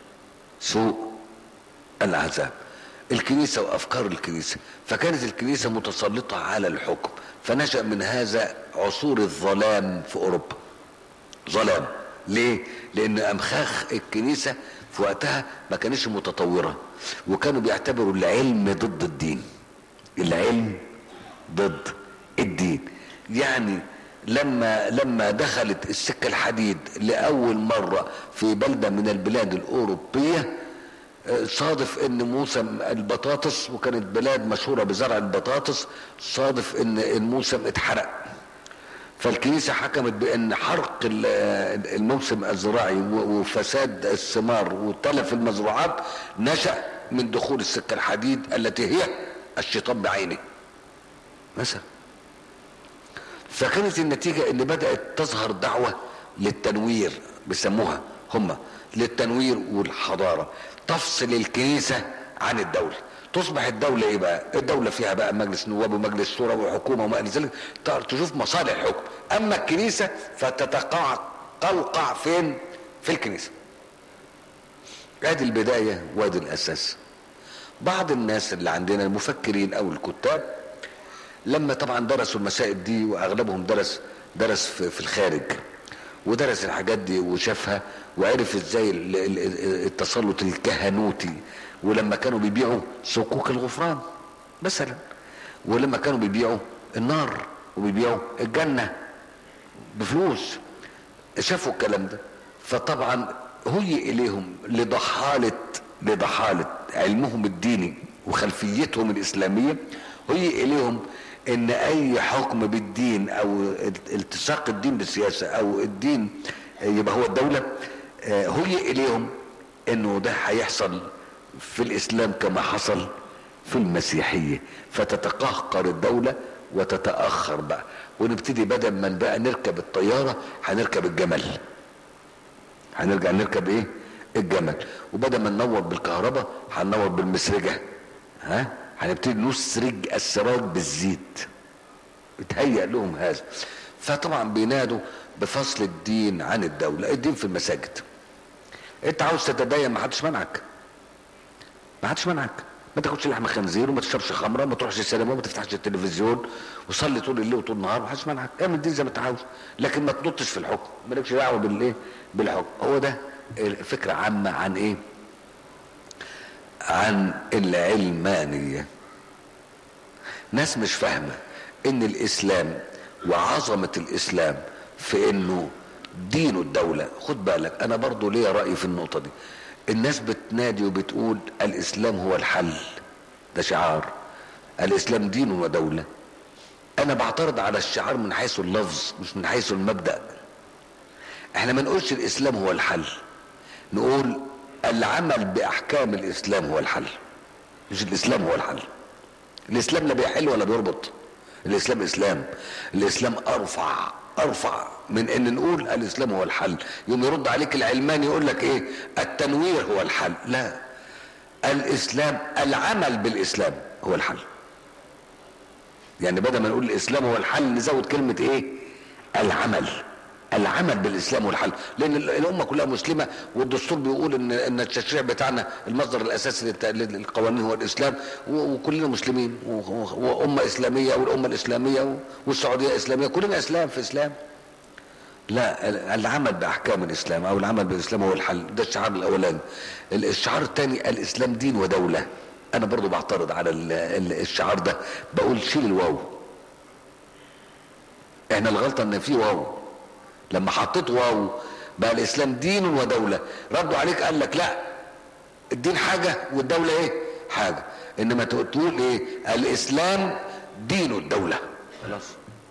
سوء العذاب الكنيسة وافكار الكنيسة فكانت الكنيسة متسلطة على الحكم فنشأ من هذا عصور الظلام في اوروبا ظلام ليه لان امخاخ الكنيسة في وقتها ما كانش متطورة وكانوا بيعتبروا العلم ضد الدين العلم ضد الدين يعني لما لما دخلت السكة الحديد لأول مرة في بلدة من البلاد الأوروبية صادف ان موسم البطاطس وكانت بلاد مشهورة بزرع البطاطس صادف ان الموسم اتحرق فالكنيسة حكمت بان حرق الموسم الزراعي وفساد الثمار وتلف المزروعات نشأ من دخول السكة الحديد التي هي الشيطان بعينه مثلا فكانت النتيجة ان بدأت تظهر دعوة للتنوير بيسموها هم للتنوير والحضارة تفصل الكنيسة عن الدولة تصبح الدولة ايه بقى الدولة فيها بقى مجلس نواب ومجلس شورى وحكومة وما الى ذلك تشوف مصالح الحكم اما الكنيسة فتتقوقع فين في الكنيسة ادي البداية وادي الاساس بعض الناس اللي عندنا المفكرين او الكتاب لما طبعا درسوا المسائل دي واغلبهم درس درس في, في الخارج ودرس الحاجات دي وشافها وعرف ازاي التسلط الكهنوتي ولما كانوا بيبيعوا صكوك الغفران مثلا ولما كانوا بيبيعوا النار وبيبيعوا الجنة بفلوس شافوا الكلام ده فطبعا هي اليهم لضحالة لضحالة علمهم الديني وخلفيتهم الاسلامية هي اليهم ان اي حكم بالدين او التصاق الدين بالسياسة او الدين يبقى هو الدولة هي اليهم انه ده هيحصل في الاسلام كما حصل في المسيحية فتتقهقر الدولة وتتأخر بقى ونبتدي بدل ما بقى نركب الطيارة هنركب الجمل هنرجع نركب ايه الجمل وبدل ما ننور بالكهرباء هننور بالمسرجة ها هنبتدي نسرج السراج بالزيت بتهيأ لهم هذا فطبعا بينادوا بفصل الدين عن الدولة الدين في المساجد انت عاوز تتدين ما حدش منعك ما حدش منعك ما تاكلش لحم خنزير وما تشربش خمره وما تروحش السينما وما تفتحش التلفزيون وصلي طول الليل وطول النهار ما حدش منعك اعمل الدين زي ما انت عاوز لكن ما تنطش في الحكم مالكش دعوه بالايه بالحكم هو ده فكره عامه عن ايه عن العلمانيه ناس مش فاهمه ان الاسلام وعظمه الاسلام في انه دين الدولة خد بالك انا برضو ليا رأي في النقطة دي الناس بتنادي وبتقول الاسلام هو الحل ده شعار الاسلام دين ودولة انا بعترض على الشعار من حيث اللفظ مش من حيث المبدأ احنا ما نقولش الاسلام هو الحل نقول العمل باحكام الاسلام هو الحل مش الاسلام هو الحل الاسلام لا بيحل ولا بيربط الاسلام اسلام الاسلام ارفع ارفع من ان نقول الاسلام هو الحل يوم يرد عليك العلماني يقول لك ايه التنوير هو الحل لا الاسلام العمل بالاسلام هو الحل يعني بدل ما نقول الاسلام هو الحل نزود كلمة ايه العمل العمل بالاسلام والحل لان ال- الامه كلها مسلمه والدستور بيقول ان ان التشريع بتاعنا المصدر الاساسي للت- للقوانين هو الاسلام و- وكلنا مسلمين و- و- وامه اسلاميه والامه الاسلاميه و- والسعوديه اسلاميه كلنا اسلام في اسلام لا ال- العمل باحكام الاسلام او العمل بالاسلام هو الحل ده الشعار الاولاني ال- الشعار الثاني الاسلام دين ودوله انا برضو بعترض على ال- ال- الشعار ده بقول شيل الواو احنا الغلطه ان في واو لما حطيت واو بقى الاسلام دين ودوله ردوا عليك قال لك لا الدين حاجه والدوله ايه حاجه انما تقول ايه الاسلام دين الدوله خلاص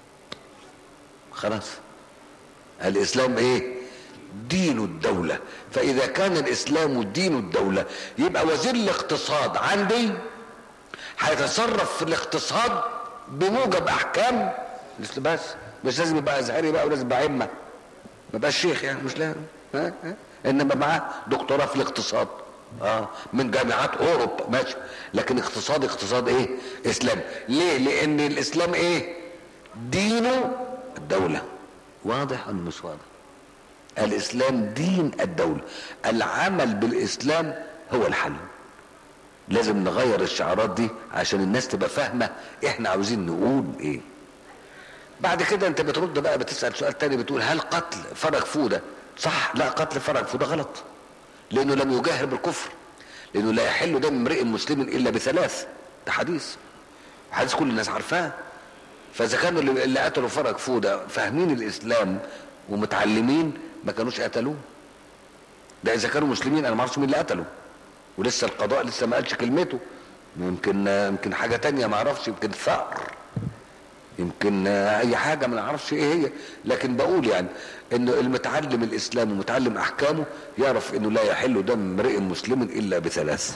خلاص الاسلام ايه دين الدولة فاذا كان الاسلام دين الدولة يبقى وزير الاقتصاد عندي هيتصرف في الاقتصاد بموجب احكام بس مش لازم يبقى ازهري بقى ولازم يبقى ائمه ما بقاش شيخ يعني مش لازم ها ها انما معاه دكتوراه في الاقتصاد اه من جامعات اوروبا ماشي لكن اقتصاد اقتصاد ايه اسلام ليه لان الاسلام ايه دينه الدوله واضح ولا مش واضح الاسلام دين الدوله العمل بالاسلام هو الحل لازم نغير الشعارات دي عشان الناس تبقى فاهمه احنا عاوزين نقول ايه بعد كده انت بترد بقى بتسال سؤال تاني بتقول هل قتل فرج فوده صح لا قتل فرج فوده غلط لانه لم يجاهر بالكفر لانه لا يحل دم امرئ مسلم الا بثلاث ده حديث حديث كل الناس عارفاه فاذا كانوا اللي اللي قتلوا فرج فوده فاهمين الاسلام ومتعلمين ما كانوش قتلوه ده اذا كانوا مسلمين انا ما اعرفش مين اللي قتله ولسه القضاء لسه ما قالش كلمته يمكن يمكن حاجه تانية ما اعرفش يمكن ثأر يمكن اي حاجه ما نعرفش ايه هي لكن بقول يعني انه المتعلم الاسلام ومتعلم احكامه يعرف انه لا يحل دم امرئ مسلم الا بثلاث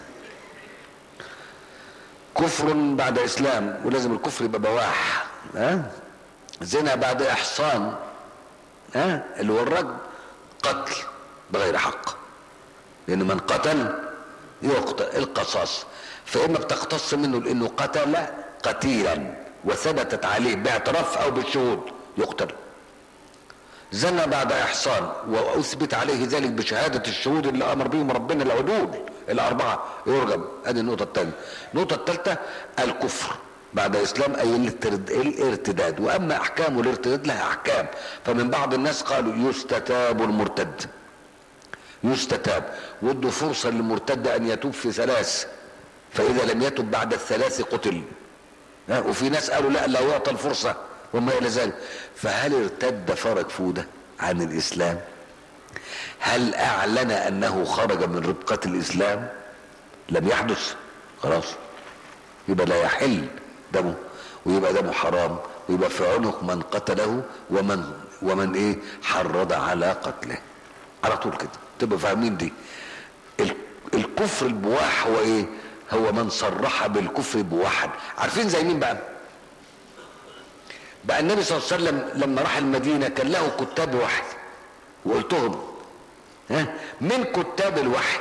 كفر بعد اسلام ولازم الكفر يبقى بواح ها زنا بعد احصان ها اللي هو الرجم قتل بغير حق لان من قتل يقتل القصاص فاما بتقتص منه لانه قتل قتيلا وثبتت عليه باعتراف او بالشهود يقتل زنى بعد احصان واثبت عليه ذلك بشهاده الشهود اللي امر بهم ربنا العدول الاربعه يرجم ادي النقطه الثانيه النقطه الثالثه الكفر بعد اسلام اي الارتد- الارتداد واما احكام الارتداد لها احكام فمن بعض الناس قالوا يستتاب المرتد يستتاب وادوا فرصه للمرتد ان يتوب في ثلاث فاذا لم يتب بعد الثلاث قتل ها، وفي ناس قالوا لا لا يعطى الفرصة وما إلى ذلك فهل ارتد فرج فودة عن الإسلام هل أعلن أنه خرج من ربقة الإسلام لم يحدث خلاص يبقى لا يحل دمه ويبقى دمه حرام ويبقى في عنق من قتله ومن ومن ايه حرض على قتله على طول كده تبقى فاهمين دي ال- الكفر البواح هو ايه هو من صرح بالكفر بواحد عارفين زي مين بقى بقى النبي صلى الله عليه وسلم لما راح المدينة كان له كتاب وحي وقلتهم ها من كتاب الوحي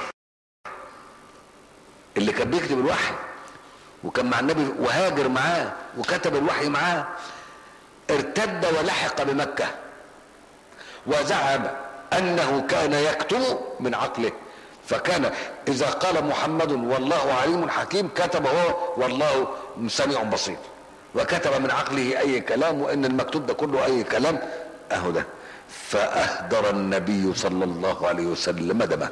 اللي كان بيكتب الوحي وكان مع النبي وهاجر معاه وكتب الوحي معاه ارتد ولحق بمكة وزعم انه كان يكتب من عقله فكان اذا قال محمد والله عليم حكيم كتب هو والله سميع بصير وكتب من عقله اي كلام وان المكتوب ده كله اي كلام اهو ده فاهدر النبي صلى الله عليه وسلم دمه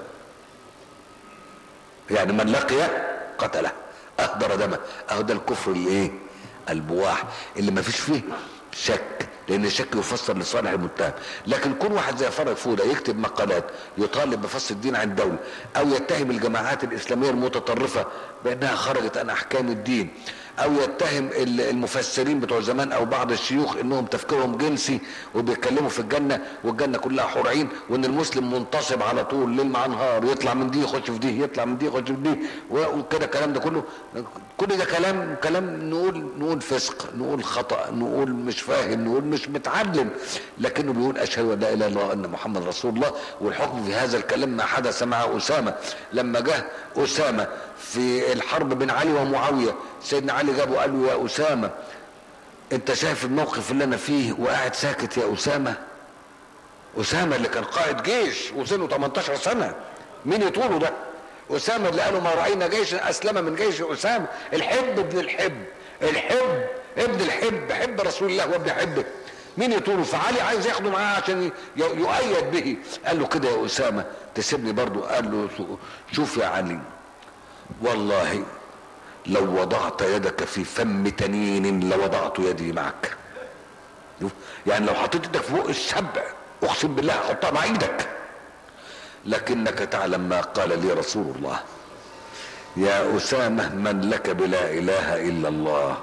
يعني من لقي قتله اهدر دمه اهو ده الكفر الايه البواح اللي ما فيش فيه شك لان الشك يفسر لصالح المتهم لكن كل واحد زي فرج فوده يكتب مقالات يطالب بفصل الدين عن الدوله او يتهم الجماعات الاسلاميه المتطرفه بانها خرجت عن احكام الدين او يتهم ال- المفسرين بتوع زمان او بعض الشيوخ انهم تفكيرهم جنسي وبيتكلموا في الجنه والجنه كلها حور عين وان المسلم منتصب على طول ليل مع نهار يطلع من دي يخش في دي يطلع من دي يخش في دي و- وكده الكلام ده كله كل ده كلام كلام نقول نقول فسق نقول خطا نقول مش فاهم نقول مش متعلم لكنه بيقول اشهد ان لا اله الا الله وان محمد رسول الله والحكم في هذا الكلام ما حدث مع اسامه لما جه اسامه في الحرب بين علي ومعاويه سيدنا علي جابه قال له يا اسامه انت شايف الموقف اللي انا فيه وقاعد ساكت يا اسامه اسامه اللي كان قائد جيش وسنه 18 سنه مين يطوله ده اسامه اللي قالوا ما راينا جيش اسلم من جيش اسامه الحب ابن الحب الحب ابن الحب حب رسول الله وابن حبه مين يطوله فعلي عايز ياخده معاه عشان ي- يؤيد به قال له كده يا اسامه تسيبني برضو قال له شوف يا علي والله لو وضعت يدك في فم تنين لوضعت يدي معك شوف، يعني لو حطيت ايدك في بق السبع اقسم بالله هحطها مع ايدك لكنك تعلم ما قال لي رسول الله يا اسامه من لك بلا اله الا الله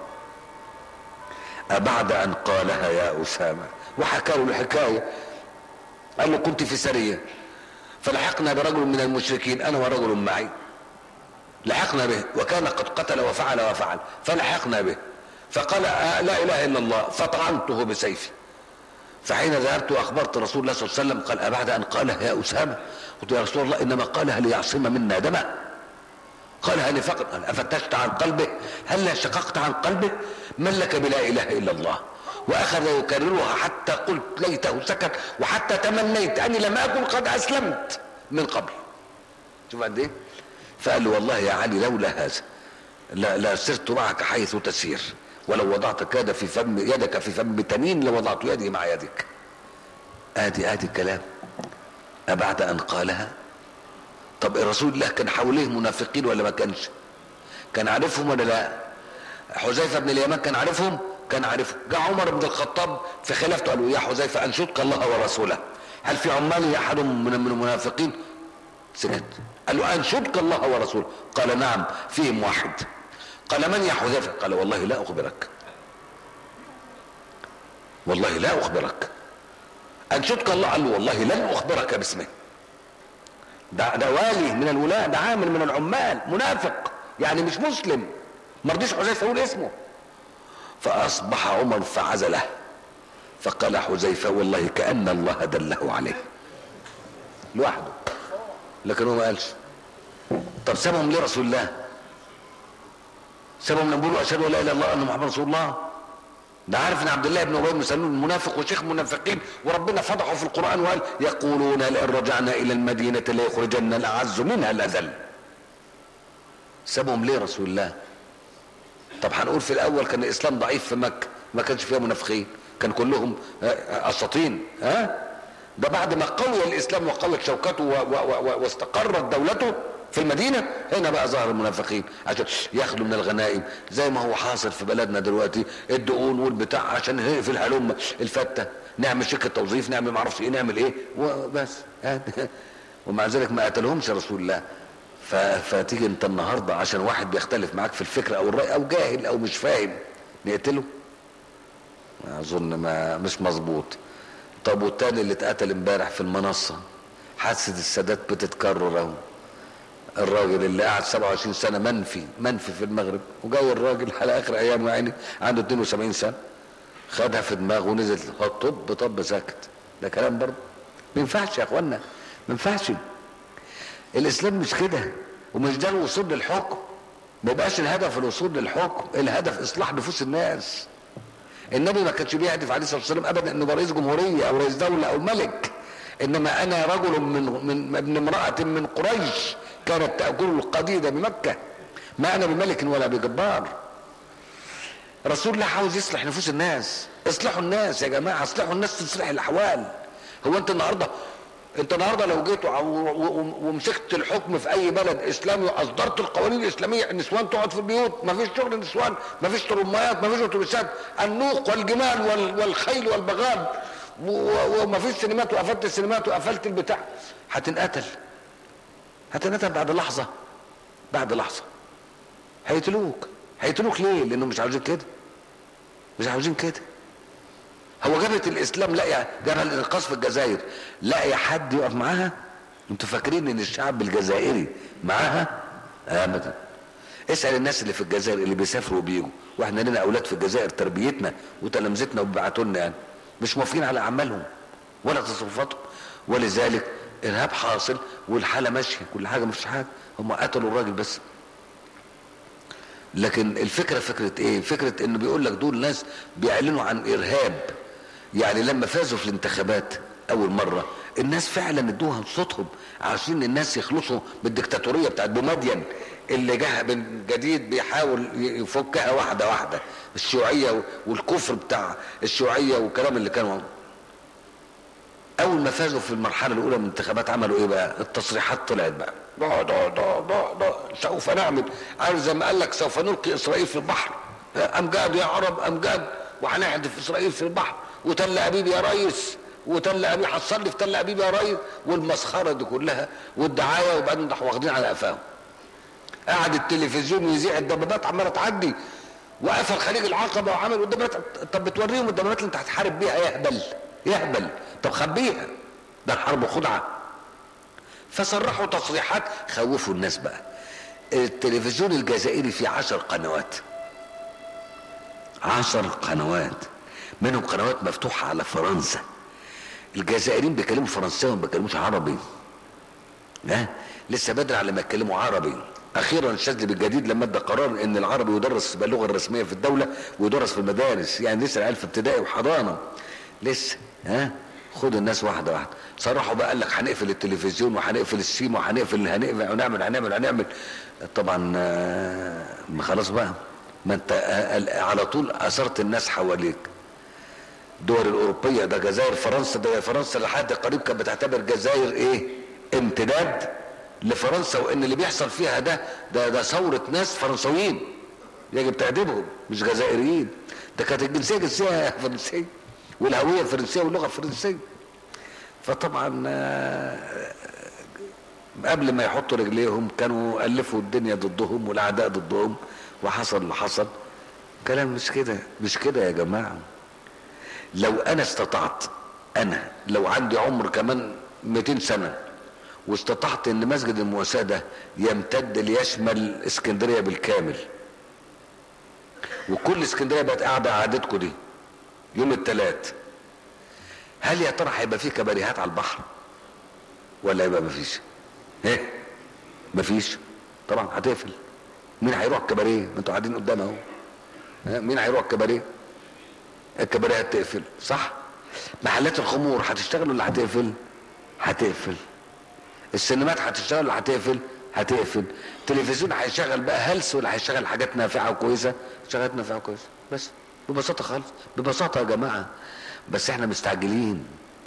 أبعد أن قالها يا أسامة وحكى له الحكاية قال له كنت في سرية فلحقنا برجل من المشركين أنا ورجل معي لحقنا به وكان قد قتل وفعل وفعل فلحقنا به فقال آه لا إله إلا الله فطعنته بسيفي فحين ذهبت واخبرت رسول الله صلى الله عليه وسلم قال ابعد ان قالها يا اسامه قلت يا رسول الله انما قالها ليعصم منا دما قالها لفقط قال افتشت عن قلبه هل شققت عن قلبه من لك بلا اله الا الله واخذ يكررها حتى قلت ليته سكت وحتى تمنيت اني لم اكن قد اسلمت من قبل شوف قد ايه فقال له والله يا علي لولا هذا لا, لا سرت معك حيث تسير ولو وضعت كاد في فم يدك في فم تنين لوضعت يدي مع يدك ادي ادي الكلام أبعد أن قالها طب الرسول الله كان حواليه منافقين ولا ما كانش كان عارفهم ولا لا حذيفة بن اليمان كان عارفهم كان عارفهم جاء عمر بن الخطاب في خلافته قال له يا حذيفة أنشدك الله ورسوله هل في عمالي أحد من من المنافقين سكت قال له أنشدك الله ورسوله قال نعم فيهم واحد قال من يا حذيفة قال والله لا أخبرك والله لا أخبرك أنشدك الله قال له والله لن أخبرك باسمه ده, ده والي من الولاة ده عامل من العمال منافق يعني مش مسلم ما رضيش حذيفة يقول اسمه فأصبح عمر فعزله فقال حذيفة والله كأن الله دله عليه لوحده لكن هو ما قالش طب سابهم ليه رسول الله سابهم لما بيقولوا اشهد ان لا اله الا الله ان محمد رسول الله ده عارف ان عبد الله بن ابي بن سلول منافق وشيخ منافقين وربنا فضحه في القران وقال يقولون لئن رجعنا الى المدينه ليخرجن الاعز منها الاذل سابهم ليه رسول الله طب هنقول في الاول كان الاسلام ضعيف في مكه ما كانش فيها منافقين كان كلهم اساطين ها ده بعد ما قوي الاسلام وقوت شوكته و و و واستقرت دولته في المدينة هنا بقى ظهر المنافقين عشان ياخدوا من الغنائم زي ما هو حاصل في بلدنا دلوقتي الدقون والبتاع عشان نقفل الهلم الفتة نعمل شركة توظيف نعمل معرفش ايه نعمل ايه وبس ومع ذلك ما قتلهمش رسول الله فتيجي انت النهارده عشان واحد بيختلف معاك في الفكرة او الرأي او جاهل او مش فاهم نقتله اظن ما مش مظبوط طب والتاني اللي اتقتل امبارح في المنصة حادثة السادات بتتكرر اهو الراجل اللي قعد 27 سنة منفي منفي في المغرب وجاي الراجل على اخر ايامه يعني عنده 72 سنة خدها في دماغه ونزل طب طب ساكت ده كلام برضه ما ينفعش يا اخوانا ما ينفعش الاسلام مش كده ومش ده الوصول للحكم ما يبقاش الهدف الوصول للحكم الهدف اصلاح نفوس الناس النبي ما كانش بيهدف عليه الصلاه والسلام ابدا انه رئيس جمهوريه او رئيس دوله او ملك انما انا رجل من من ابن امراه من قريش كانت تاكل القديد بمكه ما انا بملك ولا بجبار رسول الله عاوز يصلح نفوس الناس اصلحوا الناس يا جماعه اصلحوا الناس تصلح الاحوال هو انت النهارده انت النهارده لو جيت ومسكت الحكم في اي بلد اسلامي واصدرت القوانين الاسلاميه النسوان تقعد في البيوت ما فيش شغل نسوان ما فيش ترميات ما فيش اتوبيسات النوق والجمال والخيل والبغال وما فيش سينمات وقفلت السينمات وقفلت البتاع هتنقتل هتنقتل بعد لحظه بعد لحظه هيقتلوك هيقتلوك ليه لانه مش عاوزين كده مش عاوزين كده هو جابت الاسلام لاقي جابها الانقاذ في الجزائر لاقي حد يقف معاها انتوا فاكرين ان الشعب الجزائري معاها ابدا اسال الناس اللي في الجزائر اللي بيسافروا وبيجوا واحنا لنا اولاد في الجزائر تربيتنا وتلامذتنا وبيبعتوا لنا يعني مش موافقين على اعمالهم ولا تصرفاتهم ولذلك ارهاب حاصل والحاله ماشيه كل حاجه مش حاجه هم قتلوا الراجل بس لكن الفكرة فكرة ايه فكرة انه بيقول لك دول ناس بيعلنوا عن ارهاب يعني لما فازوا في الانتخابات اول مرة الناس فعلا ادوها صوتهم عشان الناس يخلصوا من الدكتاتورية بتاعت بومدين اللي جه من جديد بيحاول يفكها واحدة واحدة الشيوعية والكفر بتاع الشيوعية والكلام اللي كانوا اول ما فازوا في المرحله الاولى من الانتخابات عملوا ايه بقى التصريحات طلعت بقى دا دا دا دا دا سوف نعمل عارف زي ما قال لك سوف نلقي اسرائيل في البحر امجاد يا عرب امجاد وهنحذف اسرائيل في البحر وتل ابيب يا ريس وتل ابيب هتصلي في تل ابيب يا ريس والمسخره دي كلها والدعايه وبعدين راحوا واخدين على قفاهم قعد التلفزيون يذيع الدبابات عماله تعدي وقفل خليج العقبه وعمل الدبابات طب بتوريهم الدبابات اللي انت هتحارب بيها يهبل يهبل طب خبيها ده الحرب خدعه فصرحوا تصريحات خوفوا الناس بقى التلفزيون الجزائري فيه عشر قنوات عشر قنوات منهم قنوات مفتوحة على فرنسا الجزائريين بيكلموا فرنساوي ما بيكلموش عربي ها لسه بدري على ما يتكلموا عربي اخيرا الشاذلي بالجديد لما ادى قرار ان العربي يدرس يبقى اللغه الرسميه في الدوله ويدرس في المدارس يعني لسه العيال في ابتدائي وحضانه لسه ها خد الناس واحده واحده صرحوا بقى قال لك هنقفل التلفزيون وهنقفل السيم وهنقفل هنقفل ونعمل هنعمل هنعمل طبعا آه، ما خلاص بقى ما انت آه، على طول اثرت الناس حواليك الدول الاوروبيه ده جزائر فرنسا ده فرنسا لحد قريب كانت بتعتبر جزائر ايه امتداد لفرنسا وان اللي بيحصل فيها ده ده ده ثوره ناس فرنساويين يجب تعذيبهم مش جزائريين ده كانت الجنسيه جنسيه فرنسيه والهويه فرنسيه واللغه فرنسيه فطبعا آه، قبل ما يحطوا رجليهم كانوا الفوا الدنيا ضدهم والاعداء ضدهم وحصل اللي حصل كلام مش كده مش كده يا جماعه لو انا استطعت انا لو عندي عمر كمان 200 سنه واستطعت ان مسجد المواساة ده يمتد ليشمل اسكندرية بالكامل وكل اسكندرية بقت قاعدة قعدتكم دي يوم الثلاث هل يا ترى هيبقى فيه كباريهات على البحر ولا يبقى مفيش ايه مفيش طبعا هتقفل مين هيروح الكباريه ما انتوا قاعدين قدام اهو ها؟ مين هيروح الكباريه الكباريه هتقفل صح محلات الخمور هتشتغل ولا هتقفل هتقفل السينمات هتشتغل ولا هتقفل هتقفل التلفزيون هيشغل بقى هلس ولا هيشغل حاجات نافعه وكويسه شغلات نافعه وكويسه بس ببساطه خالص ببساطه يا جماعه بس احنا مستعجلين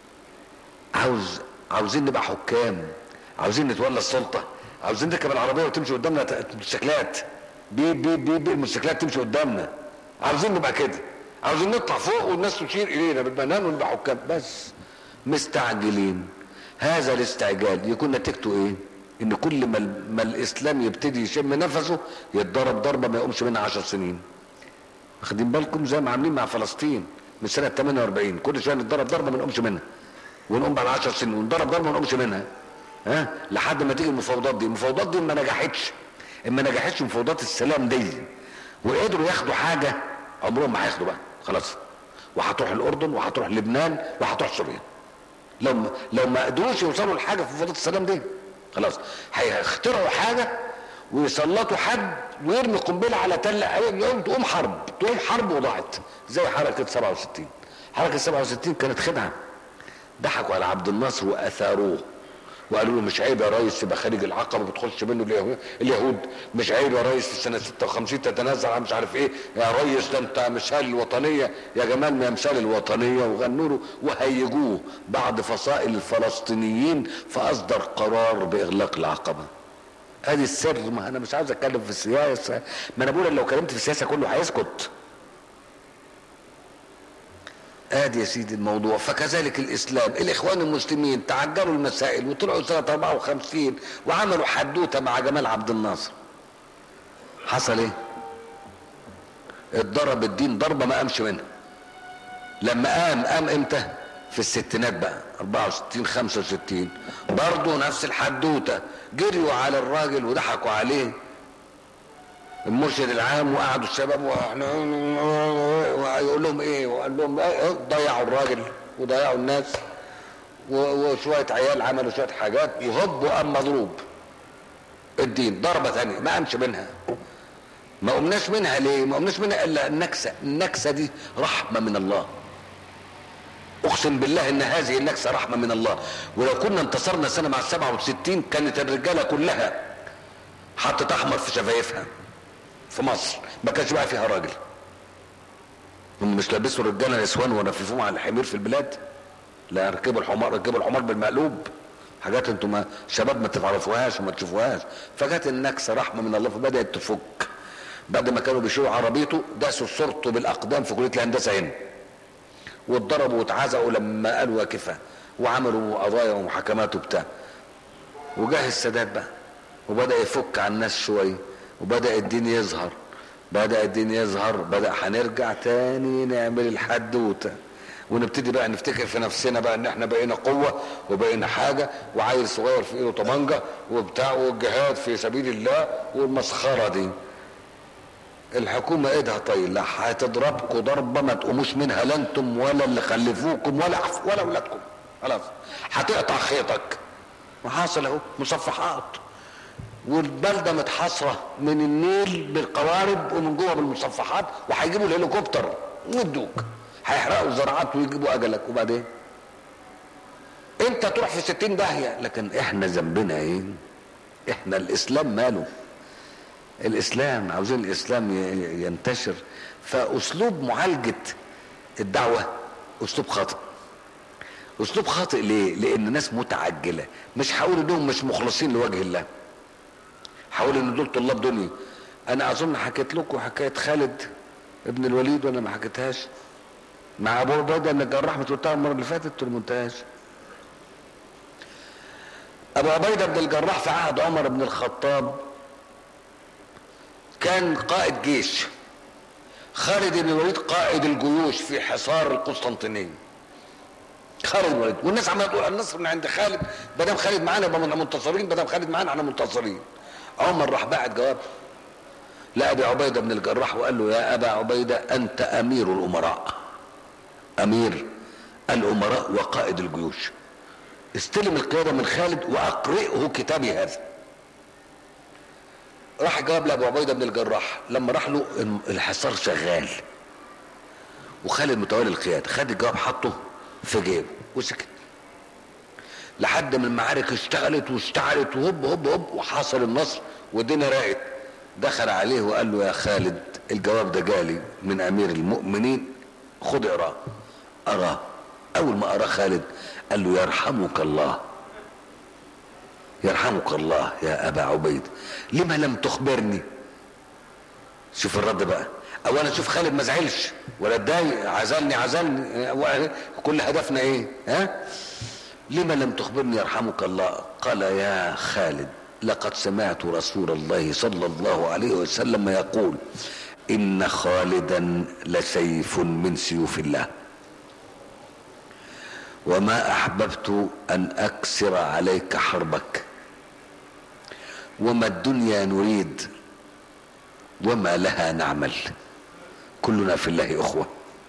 عاوز عاوزين نبقى حكام عاوزين نتولى السلطه عاوزين نركب العربيه وتمشي قدامنا ت- موتوسيكلات بي بي بي بي الموتوسيكلات تمشي قدامنا عاوزين نبقى كده عاوزين نطلع فوق والناس تشير الينا بالبنان ونبقى حكام بس مستعجلين هذا الاستعجال يكون نتيجته ايه ان كل ما, ال- ما الاسلام يبتدي يشم نفسه يتضرب ضربه ما يقومش منها عشر سنين واخدين بالكم زي ما عاملين مع فلسطين من سنه 48 كل شويه نتضرب ضربه ما نقومش منها ونقوم بعد 10 سنين ونضرب ضربه ما نقومش منها ها لحد ما تيجي المفاوضات دي المفاوضات دي ما نجحتش ما نجحتش مفاوضات السلام دي وقدروا ياخدوا حاجه عمرهم ما هياخدوا بقى خلاص وهتروح الاردن وهتروح لبنان وهتروح سوريا لو ما لو ما قدروش يوصلوا لحاجه في مفاوضات السلام دي خلاص هيخترعوا حاجه ويسلطوا حد ويرمي قنبله على تل يوم تقوم حرب تقوم حرب وضاعت زي حركه 67 حركه 67 كانت خدعه ضحكوا على عبد الناصر واثاروه وقالوا له مش عيب يا ريس تبقى خارج العقبه بتخش منه اليهود اليهود مش عيب يا ريس في سنه 56 تتنازل عن مش عارف ايه يا ريس ده انت مثال الوطنيه يا جمال ما مثال الوطنيه وغنوا له وهيجوه بعد فصائل الفلسطينيين فاصدر قرار باغلاق العقبه ادي السر ما انا مش عاوز اتكلم في السياسه ما انا بقول لو كلمت في السياسه كله هيسكت ادي يا سيدي الموضوع فكذلك الاسلام الاخوان المسلمين تعجلوا المسائل وطلعوا سنه 54 وعملوا حدوته مع جمال عبد الناصر حصل ايه اتضرب الدين ضربه ما قامش منها لما قام قام امتى في الستينات بقى 64 65 برضه نفس الحدوته جريوا على الراجل وضحكوا عليه المرشد العام وقعدوا الشباب واحنا ويقول لهم ايه وقال لهم إيه؟ ضيعوا الراجل وضيعوا الناس و- وشويه عيال عملوا شويه حاجات وهوب وقام مضروب الدين ضربه ثانيه ما قامش منها ما قمناش منها ليه ما قمناش منها الا النكسه النكسه دي رحمه من الله اقسم بالله ان هذه النكسه رحمه من الله ولو كنا انتصرنا سنه مع السبعة وستين كانت الرجاله كلها حطت احمر في شفايفها في مصر ما كانش بقى فيها راجل هم مش لابسوا الرجاله نسوان ونففوهم على الحمير في البلاد لا ركبوا الحمار ركبوا الحمار بالمقلوب حاجات انتم ما شباب ما تعرفوهاش وما تشوفوهاش فجت النكسه رحمه من الله فبدات تفك بعد ما كانوا بيشيلوا عربيته داسوا صورته بالاقدام في كليه الهندسه هنا واتضربوا واتعزقوا لما قالوا كفى وعملوا قضايا ومحاكمات وبتاع وجاه السادات بقى وبدا يفك عن الناس شويه وبدا الدين يظهر بدا الدين يظهر بدا هنرجع تاني نعمل الحدوته ونبتدي بقى نفتكر في نفسنا بقى ان احنا بقينا قوه وبقينا حاجه وعيل صغير في ايده طبنجه وبتاع والجهاد في سبيل الله والمسخره دي الحكومه ايدها طايله هتضربكم ضربه ما تقوموش منها لا انتم ولا اللي خلفوكم ولا ولا اولادكم خلاص هتقطع خيطك وحاصل اهو مصفحات والبلده متحاصره من النيل بالقوارب ومن جوه بالمصفحات وهيجيبوا الهليكوبتر ويدوك هيحرقوا الزراعات ويجيبوا اجلك وبعدين انت تروح في ستين داهيه لكن احنا ذنبنا ايه احنا الاسلام ماله الاسلام عاوزين الاسلام ينتشر فاسلوب معالجه الدعوه اسلوب خاطئ اسلوب خاطئ ليه لان ناس متعجله مش هقول انهم مش مخلصين لوجه الله هقول ان دول طلاب دنيا انا اظن حكيت لكم حكايه خالد ابن الوليد وانا ما حكيتهاش مع ابو عبيده ان الجراح ما قلتها المره اللي فاتت ولا ما قلتهاش ابو عبيده بن الجراح في عهد عمر بن الخطاب كان قائد جيش خالد بن الوليد قائد الجيوش في حصار القسطنطينيه خالد بن الوليد والناس عماله تقول النصر من عند خالد ما دام خالد معانا يبقى منتصرين ما دام خالد معانا احنا منتصرين عمر راح باعت جواب لابي عبيده بن الجراح وقال له يا ابا عبيده انت امير الامراء امير الامراء وقائد الجيوش استلم القياده من خالد واقرئه كتابي هذا راح جواب لابو عبيده بن الجراح لما راح له الحصار شغال وخالد متولي القياده خد الجواب حطه في جيبه وسكت لحد ما المعارك اشتغلت واشتعلت وهب هب هب وحصل النصر والدنيا راقت دخل عليه وقال له يا خالد الجواب ده جالي من امير المؤمنين خد اقراه اراه اول ما اراه خالد قال له يرحمك الله يرحمك الله يا ابا عبيد لما لم تخبرني شوف الرد بقى اولا شوف خالد ما زعلش ولا اتضايق عزلني عزلني كل هدفنا ايه ها لما لم تخبرني يرحمك الله قال يا خالد لقد سمعت رسول الله صلى الله عليه وسلم يقول ان خالدا لسيف من سيوف الله وما احببت ان اكسر عليك حربك وما الدنيا نريد وما لها نعمل كلنا في الله اخوه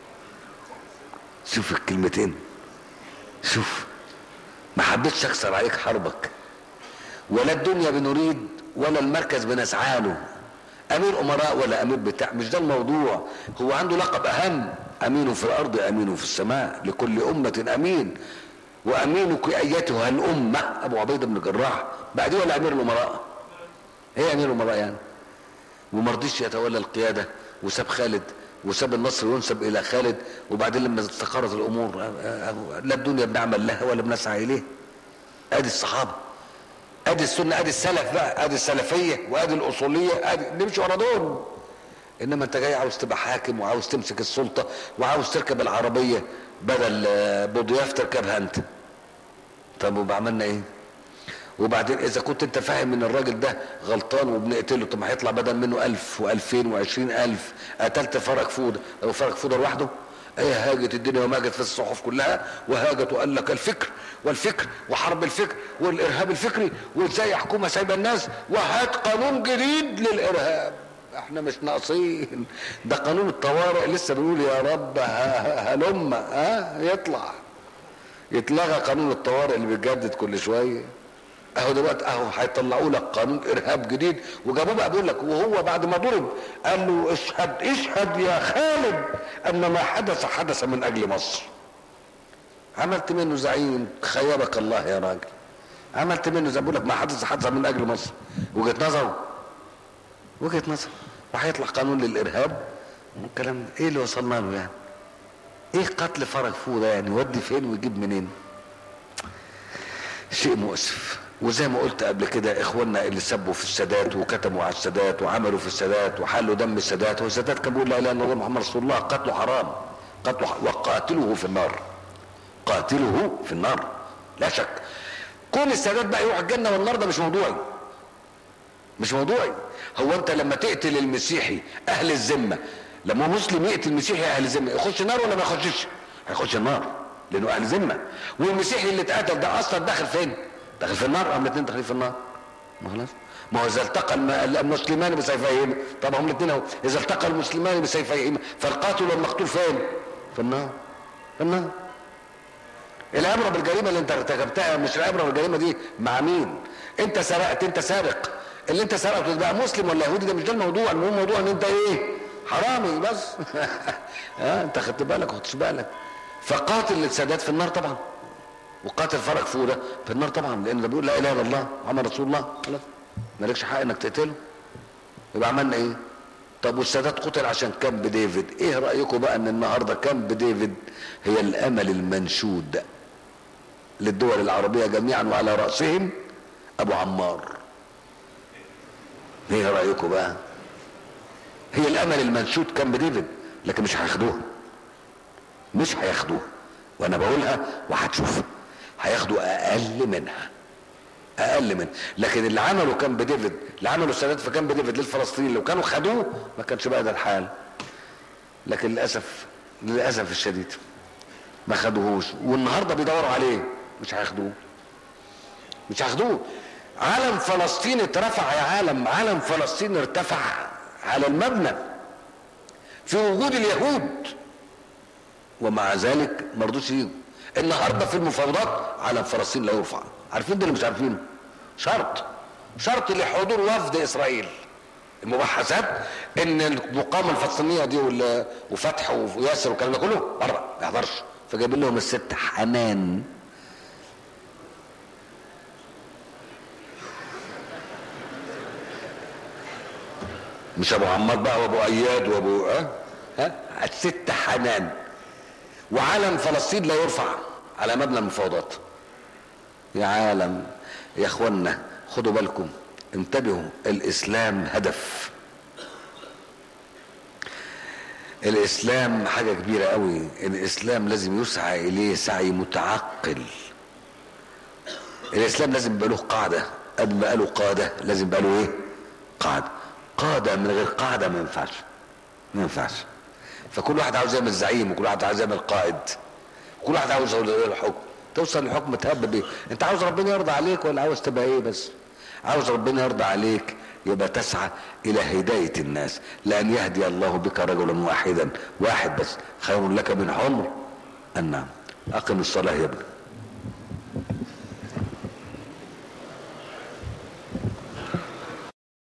شوف الكلمتين شوف ما حبيتش اكسر عليك حربك ولا الدنيا بنريد ولا المركز بنسعى له امير امراء ولا امير بتاع مش ده الموضوع هو عنده لقب اهم امين في الارض امين في السماء لكل امه امين وامينك ايتها الامه ابو عبيده بن الجراح بعديه ولا امير الامراء ايه امير الامراء يعني وما رضيش يتولى القياده وساب خالد وساب النصر ينسب الى خالد وبعدين لما استقرت الامور لا الدنيا بنعمل لها ولا بنسعى اليه ادي الصحابه ادي السنه ادي السلف بقى ادي السلفيه وادي الاصوليه ادي نمشي ورا دول انما انت جاي عاوز تبقى حاكم وعاوز تمسك السلطه وعاوز تركب العربيه بدل بضياف تركبها انت طب وبعملنا ايه وبعدين اذا كنت انت فاهم ان الراجل ده غلطان وبنقتله طب ما هيطلع بدل منه ألف وألفين وعشرين ألف قتلت فرج فودة لو فرج فودة لوحده ايه هاجت الدنيا وما جت في الصحف كلها وهاجت وقال لك الفكر والفكر وحرب الفكر والارهاب الفكري وازاي حكومه سايبه الناس وهات قانون جديد للارهاب احنا مش ناقصين ده قانون الطوارئ لسه بنقول يا رب هلم ها يطلع يتلغى قانون الطوارئ اللي بيتجدد كل شويه اهو دلوقتي اهو هيطلعوا لك قانون ارهاب جديد وجابوه بقى بيقول لك وهو بعد ما ضرب قال له اشهد اشهد يا خالد ان ما حدث حدث من اجل مصر عملت منه زعيم خيبك الله يا راجل عملت منه زي بقول لك ما حدث حدث من اجل مصر وجهه نظره وجهه نظر وهيطلع قانون للارهاب والكلام ده ايه اللي وصلنا له يعني ايه قتل فرج فو ده يعني يودي فين ويجيب منين شيء مؤسف وزي ما قلت قبل كده اخواننا اللي سبوا في السادات وكتموا على السادات وعملوا في السادات وحلوا دم السادات هو السادات كان بيقول لا اله الا الله محمد رسول الله قتله حرام قتله ح- وقاتله في النار قاتله في النار لا شك كون السادات بقى يروح الجنه والنار ده مش موضوعي مش موضوعي هو انت لما تقتل المسيحي اهل الذمه لما مسلم يقتل مسيحي اهل الذمه يخش النار ولا ما يخشش هيخش النار لانه اهل ذمه والمسيحي اللي اتقتل ده اصلا داخل فين داخل في النار هم الاثنين داخلين في النار ما خلاص ما هو اذا التقى الم- المسلمان بسيفيهما طبعا هم الاثنين اهو اذا التقى المسلمان بسيفيهما فالقاتل والمقتول فين في النار في النار العبره بالجريمه اللي انت ارتكبتها مش العبره بالجريمه دي مع مين انت سرقت انت سارق اللي انت سرقته ده بقى مسلم ولا يهودي ده مش ده الموضوع المهم الموضوع ان انت ايه حرامي بس اه انت خدت بالك ما خدتش بالك فقاتل السادات في النار طبعا وقاتل فرج فوده في النار طبعا لان ده بيقول لا اله الا الله محمد رسول الله خلاص مالكش حق انك تقتله يبقى عملنا ايه طب والسادات قتل عشان كامب ديفيد ايه رايكم بقى ان النهارده كامب ديفيد هي الامل المنشود للدول العربيه جميعا وعلى راسهم ابو عمار ايه رايكم بقى هي الامل المنشود كامب ديفيد لكن مش هياخدوها مش هياخدوها وانا بقولها وهتشوف هياخدوا اقل منها اقل من لكن اللي عملوا كامب ديفيد اللي عملوا السادات في كامب ديفيد للفلسطينيين لو كانوا خدوه ما كانش بقى ده الحال لكن للاسف للاسف الشديد ما خدوهوش والنهارده بيدوروا عليه مش هياخدوه مش هياخدوه علم فلسطين اترفع يا عالم علم فلسطين ارتفع على المبنى في وجود اليهود ومع ذلك ما رضوش يجوا النهارده في المفاوضات علم فلسطين لا يرفع عارفين ده اللي مش عارفينه شرط شرط لحضور وفد اسرائيل المباحثات ان المقاومه الفلسطينيه دي وال- وفتح وياسر والكلام ده كله بره ما يحضرش فجايبين لهم الست حنان مش ابو عمار بقى وابو اياد وابو ها ها الست حنان وعلم فلسطين لا يرفع على مبنى المفاوضات يا عالم يا اخوانا خدوا بالكم انتبهوا الاسلام هدف الاسلام حاجه كبيره قوي الاسلام لازم يسعى اليه سعي متعقل الاسلام لازم يبقى له قاعده قبل ما قالوا قاده لازم يبقى له ايه قاعده قاده من غير قاعده ما ينفعش ما ينفعش فكل واحد عاوز يعمل زعيم وكل واحد عاوز يعمل قائد وكل واحد عاوز يوصل للحكم توصل للحكم تهب بيه انت عاوز ربنا يرضى عليك ولا عاوز تبقى ايه بس عاوز ربنا يرضى عليك يبقى تسعى الى هدايه الناس لان يهدي الله بك رجلا واحدا واحد بس خير لك من حمر النعم اقم الصلاه يا ابني